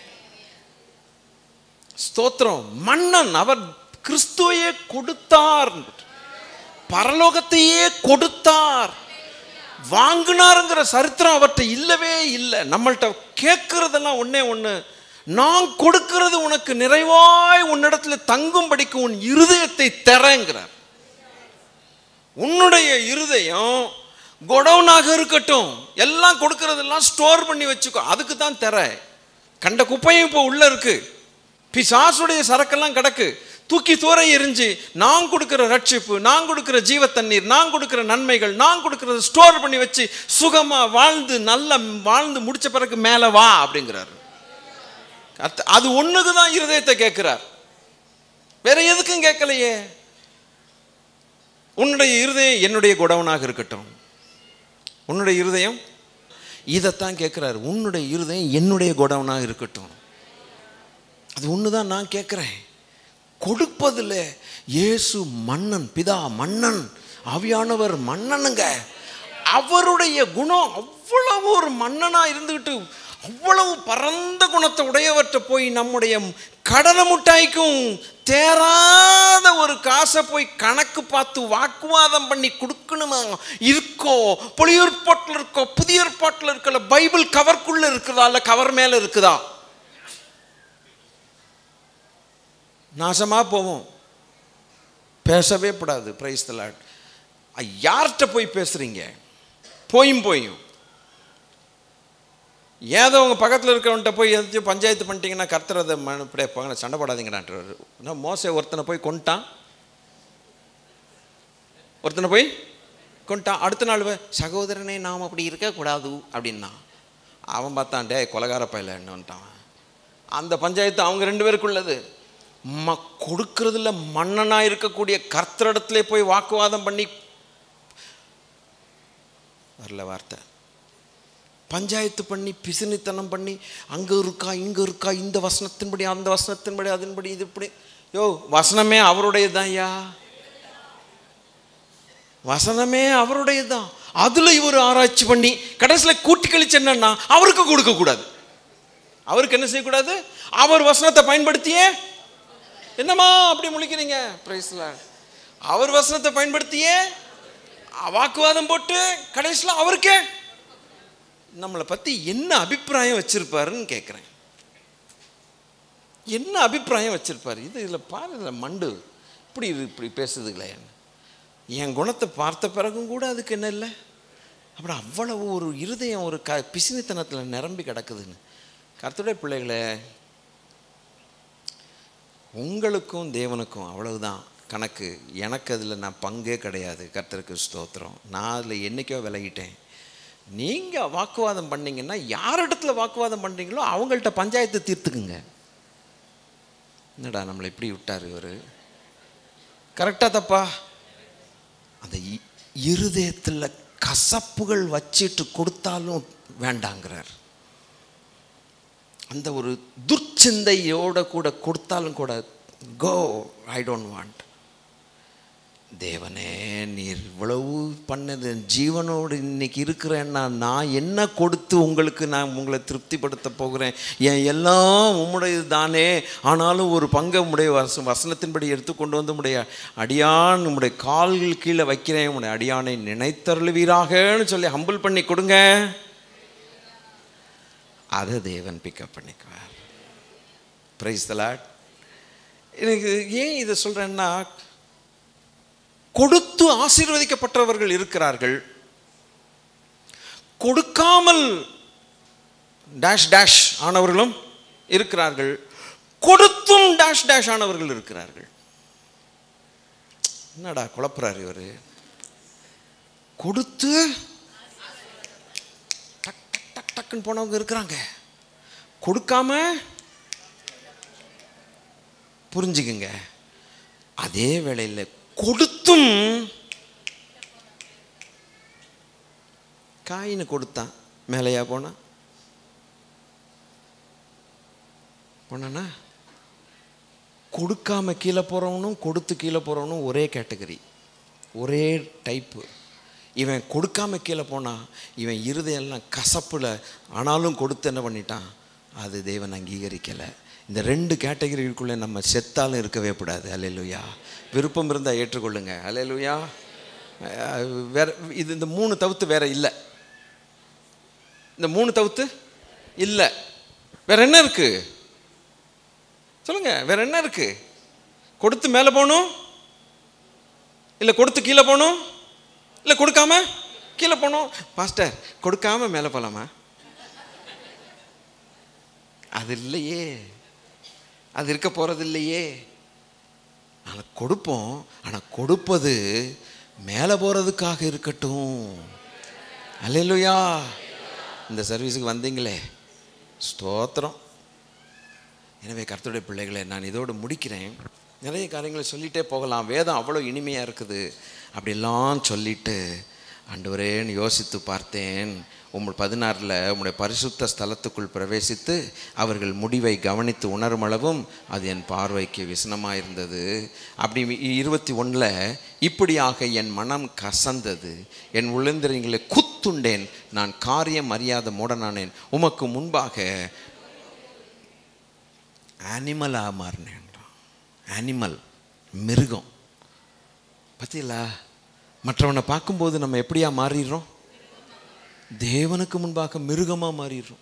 ஸ்தோத்திரம் மன்னன் அவர் கிறிஸ்துவையே கொடுத்தார் பரலோகத்தையே கொடுத்தார் வாங்கினாருங்கிற சரித்திரம் அவர்கிட்ட இல்லவே இல்லை நம்மள்ட்ட கேட்கறதெல்லாம் ஒண்ணே ஒன்று நான் கொடுக்கிறது உனக்கு நிறைவாய் உன்னிடத்துல தங்கும்படிக்கு உன் இருதயத்தை தரங்கிறார் உன்னுடைய இருதயம் கொடவுனாக இருக்கட்டும் எல்லாம் கொடுக்கறதெல்லாம் ஸ்டோர் பண்ணி வச்சுக்கோ அதுக்கு தான் தர கண்ட குப்பையும் இப்போ உள்ள இருக்கு பிசாசுடைய சரக்கெல்லாம் கிடக்கு தூக்கி தூர எரிஞ்சு நான் கொடுக்கிற ரட்சிப்பு நான் கொடுக்கிற ஜீவ தண்ணீர் நான் கொடுக்கிற நன்மைகள் நான் கொடுக்கறத ஸ்டோர் பண்ணி வச்சு சுகமா வாழ்ந்து நல்ல வாழ்ந்து முடிச்ச பிறகு மேலே வா அப்படிங்கிறாரு அத்த- அது ஒண்ணுக்கு தான் இருதயத்தை கேட்கிறார் வேற எதுக்கும் கேட்கலையே உன்னுடைய இருதயம் என்னுடைய குடவனாக இருக்கட்டும் உன்னுடைய இருதயம் இதைத்தான் கேட்குறாரு உன்னுடைய இருதயம் என்னுடைய குடவனாக இருக்கட்டும் அது ஒன்று தான் நான் கேட்குறேன் கொடுப்பதில் இயேசு மன்னன் பிதா மன்னன் ஆவியானவர் மன்னனுங்க அவருடைய குணம் அவ்வளவு ஒரு மன்னனாக இருந்துக்கிட்டு அவ்வளவு பரந்த குணத்தை உடையவற்றை போய் நம்முடைய கடலை முட்டாய்க்கும் தேராத ஒரு காசை போய் கணக்கு பார்த்து வாக்குவாதம் பண்ணி கொடுக்கணுமா இருக்கோ புளியூர் பாட்டில் இருக்கோ புதிய பாட்டில் இருக்கல பைபிள் கவர்க்குள்ள இருக்குதா இல்லை கவர் மேலே இருக்குதா நாசமாக போவோம் பேசவே கூடாது பிரைஸ் தலாட் யார்கிட்ட போய் பேசுறீங்க போயும் போயும் ஏதோ உங்கள் பக்கத்தில் இருக்கிறவன்ட்ட போய் எதாச்சும் பஞ்சாயத்து பண்ணிட்டீங்கன்னா கர்த்தர் அதை ம இப்படியே போங்க சண்டை போடாதீங்கடான்றாரு நான் மோசை ஒருத்தனை போய் கொண்டுட்டான் ஒருத்தனை போய் கொண்டுட்டான் அடுத்த நாள் போய், சகோதரனே நாம் அப்படி இருக்கக்கூடாது அப்படின்னா அவன் பார்த்தான் டே கொலகார பையில என்னன்ட்டான் அந்த பஞ்சாயத்து அவங்க ரெண்டு பேருக்குள்ளது ம கொடுக்கறதுல மன்னனா இருக்கக்கூடிய கர்த்தரிடத்துல போய் வாக்குவாதம் பண்ணி வரல வார்த்தை பஞ்சாயத்து பண்ணி பிசினித்தனம் பண்ணி அங்கே இருக்கா இங்கே இருக்கா இந்த வசனத்தின்படி அந்த வசனத்தின்படி அதன்படி இது இப்படி யோ வசனமே அவருடையதுதான் ஐயா வசனமே அவருடையதுதான் அதுல இவர் ஆராய்ச்சி பண்ணி கடைசியில் கூட்டி கழிச்சு என்னன்னா அவருக்கு கொடுக்க கூடாது அவருக்கு என்ன செய்யக்கூடாது அவர் வசனத்தை பயன்படுத்தியே என்னம்மா அப்படி முழிக்கிறீங்க பிரைஸ்ல அவர் வசனத்தை பயன்படுத்தியே வாக்குவாதம் போட்டு கடைசியில் அவருக்கே நம்மளை பற்றி என்ன அபிப்பிராயம் வச்சிருப்பாருன்னு கேட்குறேன் என்ன அபிப்பிராயம் வச்சிருப்பாரு இது இதில் பாரு இதில் மண்டு இப்படி இது இப்படி பேசுதுங்களே என் குணத்தை பார்த்த பிறகும் கூட அதுக்கு என்ன இல்லை அப்படி அவ்வளவு ஒரு இருதயம் ஒரு க பிசினித்தனத்தில் நிரம்பி கிடக்குதுன்னு கர்த்தருடைய பிள்ளைகளே உங்களுக்கும் தேவனுக்கும் அவ்வளவுதான் கணக்கு எனக்கு அதில் நான் பங்கே கிடையாது கர்த்தருக்கு ஸ்தோத்திரம் நான் அதில் என்றைக்கோ விலகிட்டேன் நீங்கள் வாக்குவாதம் பண்ணீங்கன்னா யார் இடத்துல வாக்குவாதம் பண்ணுறீங்களோ அவங்கள்ட்ட பஞ்சாயத்து தீர்த்துக்குங்க என்னடா நம்மளை இப்படி விட்டார் இவர் கரெக்டாக தப்பா அந்த இ- இருதயத்தில் கசப்புகள் வச்சிட்டு கொடுத்தாலும் வேண்டாங்கிறார் அந்த ஒரு துர்ச்சிந்தையோட கூட கொடுத்தாலும் கூட கோ ஐ டோன்ட் வாண்ட் தேவனே நீர் இவ்வளவு பண்ணது ஜீவனோடு இன்னைக்கு இருக்கிறேன்னா நான் என்ன கொடுத்து உங்களுக்கு நான் உங்களை திருப்திப்படுத்த போகிறேன் என் எல்லாம் உம்முடையது தானே ஆனாலும் ஒரு பங்கை உம்முடைய வச வசனத்தின்படி எடுத்துக்கொண்டு வந்து உம்முடைய அடியான் உம்முடைய கால்கள் கீழே வைக்கிறேன் உம்முடைய அடியானை நினைத்தருளுவீராகன்னு சொல்லி ஹம்பிள் பண்ணி கொடுங்க அதை தேவன் பிக்கப் பண்ணிக்குவார் பிரைஸ் தலாட் எனக்கு ஏன் இதை சொல்கிறேன்னா கொடுத்து ஆசீர்வதிக்கப்பட்டவர்கள் இருக்கிறார்கள் கொடுக்காமல் டேஷ் டேஷ் ஆனவர்களும் இருக்கிறார்கள் கொடுத்தும் டேஷ் டேஷ் ஆனவர்கள் இருக்கிறார்கள் என்னடா குழப்புறாரு இவர் கொடுத்து டக் டக் டக் டக்குன்னு போனவங்க இருக்கிறாங்க கொடுக்காம புரிஞ்சுக்குங்க அதே வேளையில் கொடுத்தும் காயின்னு கொடுத்தான் மேலையா போனா போனானா கொடுக்காம கீழே போகிறவனும் கொடுத்து கீழே போகிறவனும் ஒரே கேட்டகரி ஒரே டைப்பு இவன் கொடுக்காம கீழே போனான் இவன் இருதயெல்லாம் கசப்பில் ஆனாலும் கொடுத்து என்ன பண்ணிட்டான் அது தேவன் அங்கீகரிக்கலை இந்த ரெண்டு கேட்டகரிக்குள்ளே நம்ம செத்தாலும் இருக்கவே கூடாது அலையலுயா விருப்பம் இருந்தால் ஏற்றுக்கொள்ளுங்க அலையலுயா வேற இது இந்த மூணு தவிர்த்து வேற இல்லை இந்த மூணு தவிர்த்து இல்லை வேற என்ன இருக்கு சொல்லுங்க வேற என்ன இருக்கு கொடுத்து மேலே போகணும் இல்லை கொடுத்து கீழே போகணும் இல்லை கொடுக்காம கீழே போகணும் பாஸ்டர் கொடுக்காம மேலே போகலாமா அது இல்லையே அது இருக்க போகிறது இல்லையே ஆனால் கொடுப்போம் ஆனால் கொடுப்பது மேலே போகிறதுக்காக இருக்கட்டும் அல்லையா இந்த சர்வீஸுக்கு வந்தீங்களே ஸ்தோத்திரம் எனவே கர்த்தருடைய பிள்ளைகளை நான் இதோடு முடிக்கிறேன் நிறைய காரியங்களை சொல்லிகிட்டே போகலாம் வேதம் அவ்வளோ இனிமையாக இருக்குது அப்படிலாம் சொல்லிட்டு ஆண்டவரேன்னு யோசித்து பார்த்தேன் உங்கள் பதினாறில் உம்முடைய பரிசுத்த ஸ்தலத்துக்குள் பிரவேசித்து அவர்கள் முடிவை கவனித்து உணரும் அளவும் அது என் பார்வைக்கு விசனமாக இருந்தது அப்படி இருபத்தி ஒன்றில் இப்படியாக என் மனம் கசந்தது என் உழந்திரங்களை குத்து மனத்துண்டேன் நான் காரியம் அறியாத மூடனானேன் உமக்கு முன்பாக அனிமலாக மாறினேன் அனிமல் மிருகம் பத்தியலா மற்றவனை பார்க்கும்போது நம்ம எப்படியா மாறிடுறோம் தேவனுக்கு முன்பாக மிருகமாக மாறிடுறோம்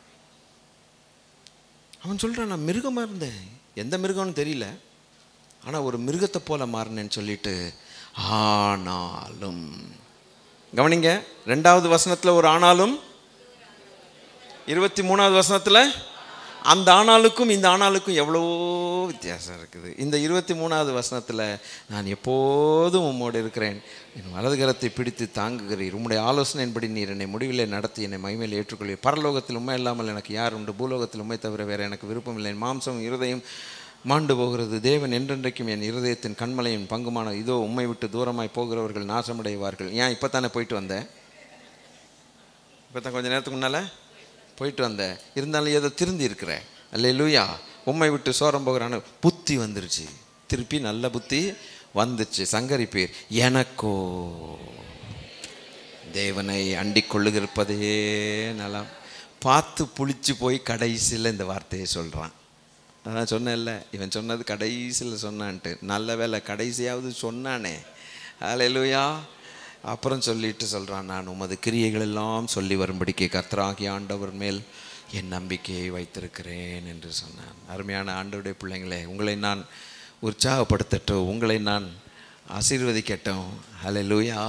அவன் சொல்கிறான் நான் மிருகமாக இருந்தேன் எந்த மிருகம்னு தெரியல ஆனால் ஒரு மிருகத்தை போல மாறினேன்னு சொல்லிட்டு ஆனாலும் கவனிங்க ரெண்டாவது வசனத்தில் ஒரு ஆனாலும் இருபத்தி மூணாவது வசனத்தில் அந்த ஆணாளுக்கும் இந்த ஆணாளுக்கும் எவ்வளவோ வித்தியாசம் இருக்குது இந்த இருபத்தி மூணாவது வசனத்தில் நான் எப்போதும் உம்மோடு இருக்கிறேன் என் வலது கரத்தை பிடித்து தாங்குகிறீர் உம்முடைய ஆலோசனையின்படி நீர் என்னை முடிவிலே நடத்தி என்னை மகிமையில் ஏற்றுக்கொள்வீர் பரலோகத்தில் உண்மை இல்லாமல் எனக்கு யார் உண்டு பூலோகத்தில் உண்மை தவிர வேறு எனக்கு விருப்பம் இல்லை என் மாம்சம் இருதயம் மாண்டு போகிறது தேவன் என்றென்றைக்கும் என் இருதயத்தின் கண்மலையின் பங்குமான இதோ உம்மை விட்டு தூரமாய் போகிறவர்கள் நாசமடைவார்கள் ஏன் இப்போ தானே போயிட்டு வந்தேன் இப்போ தான் கொஞ்ச நேரத்துக்கு முன்னால் போயிட்டு வந்தேன் இருந்தாலும் ஏதோ திருந்தி இருக்கிறேன் அல்ல லூயா உம்மை விட்டு சோரம் போகிறான்னு புத்தி வந்துருச்சு திருப்பி நல்ல புத்தி வந்துச்சு சங்கரி பேர் எனக்கோ தேவனை அண்டிக் கொள்ளுகிருப்பதே நலம் பார்த்து புளிச்சு போய் கடைசியில் இந்த வார்த்தையை சொல்கிறான் அதான் சொன்னேன்ல இவன் சொன்னது கடைசியில் சொன்னான்ட்டு நல்ல வேலை கடைசியாவது சொன்னானே ஹalleluya அப்புறம் சொல்லிட்டு சொல்கிறான் நான் உமது கிரியைகள் எல்லாம் சொல்லி வரும்படிக்கு கர்த்தராகி ஆண்டவர் மேல் என் நம்பிக்கையை வைத்திருக்கிறேன் என்று சொன்னான் அருமையான ஆண்டவருடைய பிள்ளைங்களே உங்களை நான் உற்சாகப்படுத்தட்டும் உங்களை நான் ஆசீர்வதிக்கட்டும் ஹalleluya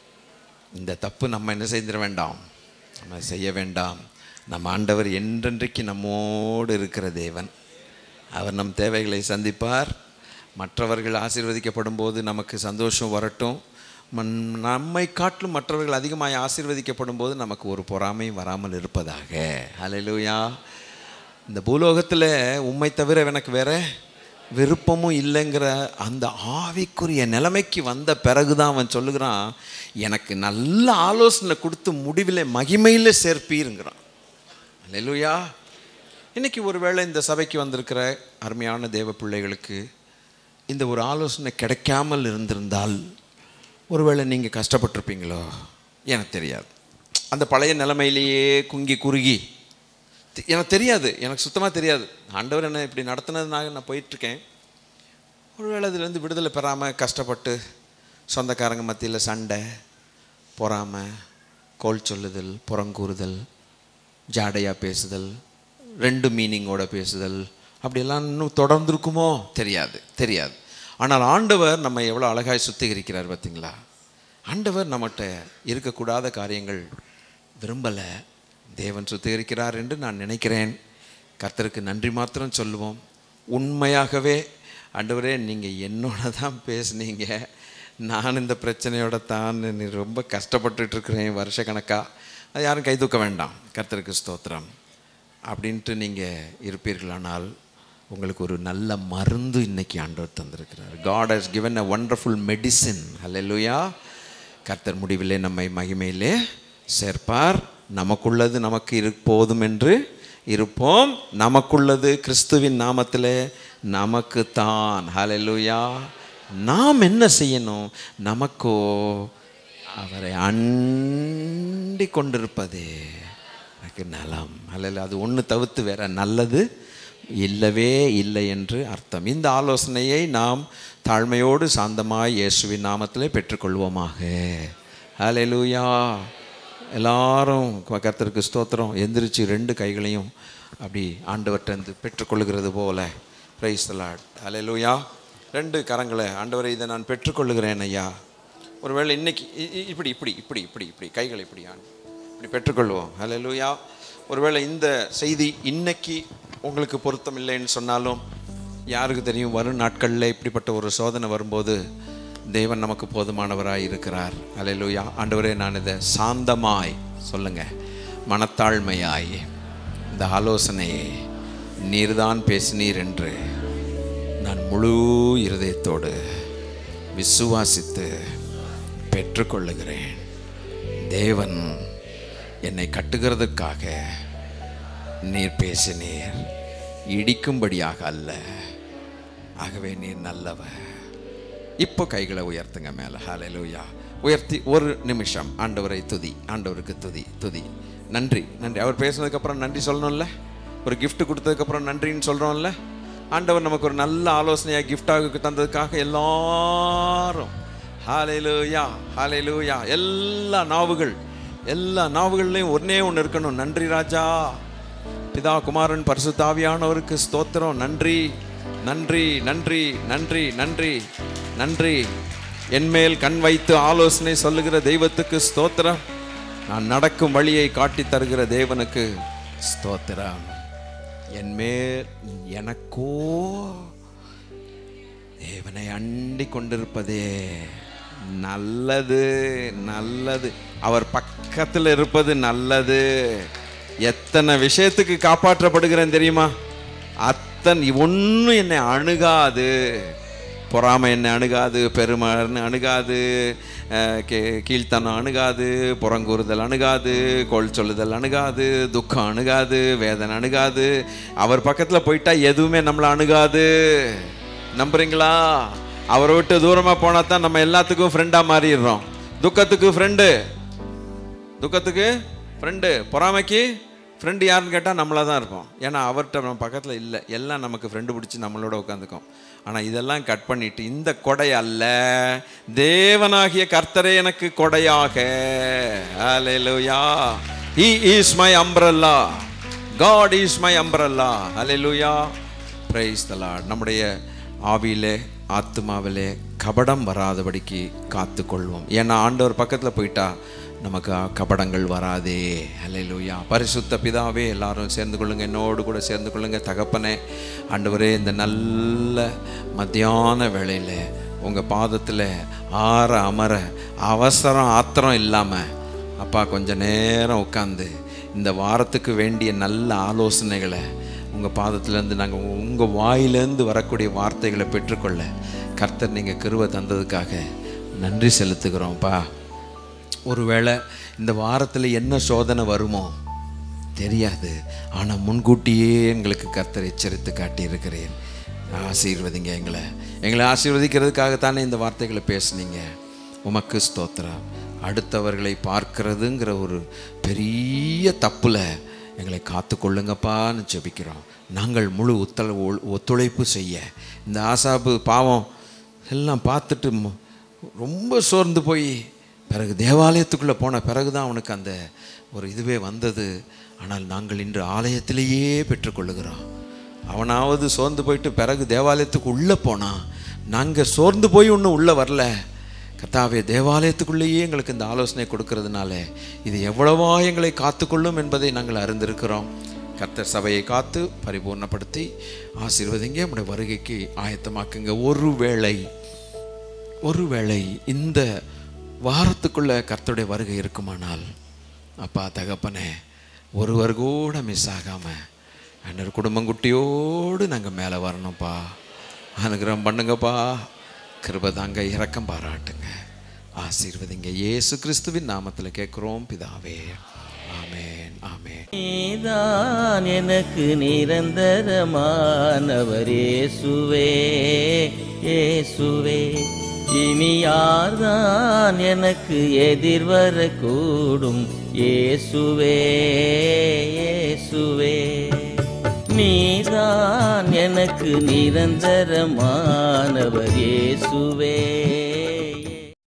இந்த தப்பு நம்ம என்ன செய்திட வேண்டாம் நம்ம செய்ய வேண்டாம் நம்ம ஆண்டவர் என்றென்றைக்கு நம்மோடு இருக்கிற தேவன் அவர் நம் தேவைகளை சந்திப்பார் மற்றவர்கள் ஆசீர்வதிக்கப்படும் போது நமக்கு சந்தோஷம் வரட்டும் மன் நம்மை காட்டிலும் மற்றவர்கள் அதிகமாய் ஆசீர்வதிக்கப்படும் போது நமக்கு ஒரு பொறாமையும் வராமல் இருப்பதாக ஹalleluya இந்த பூலோகத்தில் உம்மை தவிர எனக்கு வேற விருப்பமும் இல்லைங்கிற அந்த ஆவிக்குரிய நிலைமைக்கு வந்த பிறகு தான் அவன் சொல்லுகிறான் எனக்கு நல்ல ஆலோசனை கொடுத்து முடிவில் மகிமையில் சேர்ப்பீருங்கிறான் அல்லேலூயா இன்னைக்கு ஒருவேளை இந்த சபைக்கு வந்திருக்கிற அருமையான தேவ பிள்ளைகளுக்கு இந்த ஒரு ஆலோசனை கிடைக்காமல் இருந்திருந்தால் ஒருவேளை நீங்கள் கஷ்டப்பட்டிருப்பீங்களோ எனக்கு தெரியாது அந்த பழைய நிலைமையிலேயே குங்கி குறுகி தெ- எனக்கு தெரியாது எனக்கு சுத்தமாக தெரியாது ஆண்டவர் என்ன இப்படி நடத்தினதுனால நான் போயிட்டுருக்கேன் ஒருவேளை அதுலேருந்து விடுதலை பெறாமல் கஷ்டப்பட்டு சொந்தக்காரங்க மத்தியில் சண்டை பொறாமை கோல் சொல்லுதல் புறங்கூறுதல் ஜாடையாக பேசுதல் ரெண்டு மீனிங்கோட பேசுதல் அப்படியெல்லாம் இன்னும் தொடர்ந்துருக்குமோ தெரியாது தெரியாது ஆனால் ஆண்டவர் நம்ம எவ்வளோ அழகாய் சுத்திகரிக்கிறார் பார்த்தீங்களா ஆண்டவர் நம்மகிட்ட இருக்கக்கூடாத காரியங்கள் விரும்பலை தேவன் சுத்திகரிக்கிறார் என்று நான் நினைக்கிறேன் கர்த்தருக்கு நன்றி மாத்திரம் சொல்லுவோம் உண்மையாகவே ஆண்டவரே நீங்கள் என்னோட தான் பேசுனீங்க நான் இந்த பிரச்சனையோட தான் நீ ரொம்ப கஷ்டப்பட்டுட்டு இருக்கிறேன் வருஷக்கணக்கா அது யாரும் கை தூக்க வேண்டாம் கர்த்தருக்கு ஸ்தோத்திரம் அப்படின்ட்டு நீங்கள் இருப்பீர்களானால் உங்களுக்கு ஒரு நல்ல மருந்து இன்னைக்கு ஆண்டவர் தந்திருக்கிறார் God has given a wonderful medicine ஹalleluya கர்த்தர் முடிவிலே நம்மை மகிமையிலே சேர்ப்பார் நமக்குள்ளது நமக்கு இரு போதும் என்று இருப்போம் நமக்குள்ளது கிறிஸ்துவின் நாமத்திலே நமக்கு தான் ஹalleluya நாம் என்ன செய்யணும் நமக்கோ அவரை அண்டி கொண்டிருப்பதே எனக்கு நலம் அல்ல அது ஒன்று தவிர்த்து வேற நல்லது இல்லவே இல்லை என்று அர்த்தம் இந்த ஆலோசனையை நாம் தாழ்மையோடு சாந்தமாய் இயேசுவின் நாமத்திலே பெற்றுக்கொள்வோமாக ஹalleluya எல்லாரும் கர்த்தருக்கு ஸ்தோத்திரம் எந்திரிச்சு ரெண்டு கைகளையும் அப்படி ஆண்டவர்கிட்ட பெற்றுக்கொள்ளுகிறது போல பிரைஸ் லார்ட் ஹalleluya ரெண்டு கரங்களை ஆண்டவரை இதை நான் பெற்றுக்கொள்ளுகிறேன் ஐயா ஒருவேளை இன்னைக்கு இ- இ- இப்படி இப்படி இப்படி இப்படி இப்படி கைகளை இப்படி ஆண்டு இப்படி பெற்றுக்கொள்வோம் ஹalleluya ஒருவேளை இந்த செய்தி இன்னைக்கு உங்களுக்கு பொருத்தம் இல்லைன்னு சொன்னாலும் யாருக்கு தெரியும் வரும் நாட்களில் இப்படிப்பட்ட ஒரு சோதனை வரும்போது தேவன் நமக்கு போதுமானவராய் இருக்கிறார் ஹalleluya ஆண்டவரே நான் இதை சாந்தமாய் சொல்லுங்க மனத்தாழ்மையாய் இந்த ஆலோசனையை நீர்தான் பேசினீர் என்று நான் முழு இருதயத்தோடு விசுவாசித்து பெற்றுக்கொள்ளுகிறேன் தேவன் என்னை கட்டுகிறதுக்காக நீர் பேசினீர் இடிக்கும்படியாக அல்ல ஆகவே நீர் நல்லவர் இப்போ கைகளை உயர்த்துங்க மேலே ஹalleluya உயர்த்தி ஒரு நிமிஷம் ஆண்டவரை துதி ஆண்டவருக்கு துதி துதி நன்றி நன்றி அவர் பேசுனதுக்கப்புறம் நன்றி சொல்லணும்ல ஒரு gift கொடுத்ததுக்கப்புறம் நன்றின்னு சொல்கிறோம்ல ஆண்டவர் நமக்கு ஒரு நல்ல ஆலோசனையாக கிஃப்டாக தந்ததுக்காக எல்லாரும் ஹalleluya ஹalleluya எல்லா நாவுகள் எல்லா நாவுகள்லையும் ஒன்னே ஒன்று இருக்கணும் நன்றி ராஜா பிதா குமாரன் பரிசுத்தாவியானவருக்கு ஸ்தோத்திரம் நன்றி நன்றி நன்றி நன்றி நன்றி நன்றி என்மேல் கண் வைத்து ஆலோசனை சொல்லுகிற தெய்வத்துக்கு ஸ்தோத்திரம் நான் நடக்கும் வழியை காட்டித் தருகிற தேவனுக்கு ஸ்தோத்திரம் என்மேல் எனக்கோ தேவனை அண்டி கொண்டிருப்பதே நல்லது நல்லது அவர் பக்கத்தில் இருப்பது நல்லது எத்தனை விஷயத்துக்கு காப்பாற்றப்படுகிறேன் தெரியுமா அத்தன் ஒன்றும் என்னை அணுகாது பொறாமை என்னை அணுகாது பெருமை அணுகாது அஹ், கே கீழ்த்தனம் அணுகாது புறங்கூறுதல் அணுகாது கோல் சொல்லுதல் அணுகாது துக்கம் அணுகாது வேதனை அணுகாது அவர் பக்கத்தில் போயிட்டா எதுவுமே நம்மளை அணுகாது நம்புறீங்களா அவரை விட்டு தூரமாக போனால் தான் நம்ம எல்லாத்துக்கும் ஃப்ரெண்டாக மாறிடுறோம் துக்கத்துக்கு ஃப்ரெண்டு துக்கத்துக்கு ஃப்ரெண்டு பொறாமைக்கு ஃப்ரெண்டு யாருன்னு கேட்டால் நம்மளாக தான் இருப்போம் ஏன்னா அவர்கிட்ட நம்ம பக்கத்தில் இல்லை எல்லாம் நமக்கு ஃப்ரெண்டு பிடிச்சி நம்மளோட உட்காந்துக்கும் ஆனால் இதெல்லாம் கட் பண்ணிட்டு இந்த கொடை அல்ல தேவனாகிய கர்த்தரே எனக்கு கொடையாக ஹalleluya he is my umbrella god is my umbrella hallelujah praise the lord நம்முடைய ஆவியிலே ஆத்மாவிலே கபடம் வராதபடிக்கு காத்துக்கொள்வோம் ஏன்னா ஆண்டவர் பக்கத்தில் போயிட்டா நமக்கு கபடங்கள் வராதே ஹalleluya பரிசுத்த பிதாவே எல்லாரும் சேர்ந்து கொள்ளுங்க என்னோடு கூட சேர்ந்து கொள்ளுங்க தகப்பனே ஆண்டவரே இந்த நல்ல மத்தியான வேளையில் உங்கள் பாதத்தில் ஆற அமர அவசரம் ஆத்திரம் இல்லாமல் அப்பா கொஞ்ச நேரம் உட்காந்து இந்த வாரத்துக்கு வேண்டிய நல்ல ஆலோசனைகளை உங்கள் பாதத்திலேருந்து நாங்கள் உங்கள் வாயிலேருந்து வரக்கூடிய வார்த்தைகளை பெற்றுக்கொள்ள கர்த்தர் நீங்கள் கிருவை தந்ததுக்காக நன்றி செலுத்துகிறோம்ப்பா ஒருவேளை இந்த வாரத்தில் என்ன சோதனை வருமோ தெரியாது ஆனால் முன்கூட்டியே எங்களுக்கு கர்த்தர் எச்சரித்து காட்டியிருக்கிறேன் ஆசீர்வதிங்க எங்களை எங்களை ஆசீர்வதிக்கிறதுக்காகத்தானே இந்த வார்த்தைகளை பேசுனீங்க உமக்கு ஸ்தோத்திரம் அடுத்தவர்களை பார்க்கிறதுங்கிற ஒரு பெரிய தப்புல எங்களை காத்துக்கொள்ளுங்கப்பான்னு ஜெபிக்கிறோம் நாங்கள் முழு ஒத்தள ஒத்துழைப்பு செய்ய இந்த ஆசாபு பாவம் எல்லாம் பார்த்துட்டு மு- ரொம்ப சோர்ந்து போய் பிறகு தேவாலயத்துக்குள்ளே போன பிறகு தான் அவனுக்கு அந்த ஒரு இதுவே வந்தது ஆனால் நாங்கள் இன்று ஆலயத்திலேயே பெற்றுக்கொள்ளுகிறோம் அவனாவது சோர்ந்து போயிட்டு பிறகு தேவாலயத்துக்கு உள்ளே போனான் நாங்கள் சோர்ந்து போய் ஒன்றும் உள்ளே வரல கர்த்தாவே தேவாலயத்துக்குள்ளேயே எங்களுக்கு இந்த ஆலோசனை கொடுக்கறதுனால இது எவ்வளவா எங்களை காத்துக்கொள்ளும் என்பதை நாங்கள் அறிந்திருக்கிறோம் கர்த்தர் சபையை காத்து பரிபூர்ணப்படுத்தி ஆசீர்வதிங்க நம்முடைய வருகைக்கு ஆயத்தமாக்குங்க ஒரு வேளை ஒருவேளை இந்த வாரத்துக்குள்ள கர்த்தருடைய வருகை இருக்குமானால் அப்பா தகப்பனே ஒருவர் கூட மிஸ் ஆகாம அண்ணர் குடும்பங்குட்டியோடு நாங்கள் மேலே வரணும்ப்பா அனுகிரகம் பண்ணுங்கப்பா கிருபை தாங்க இரக்கம் பாராட்டுங்க ஆசீர்வதிங்க இயேசு கிறிஸ்துவின் நாமத்தில் கேட்குறோம் பிதாவே ஆமென் ஆமென் நீதான் எனக்கு நிரந்தரமானவர் இயேசுவே இயேசுவே இனி யார்தான் எனக்கு எதிர்வரக்கூடும் இயேசுவே இயேசுவே நீதான் எனக்கு நிரந்தரமானவர் இயேசுவே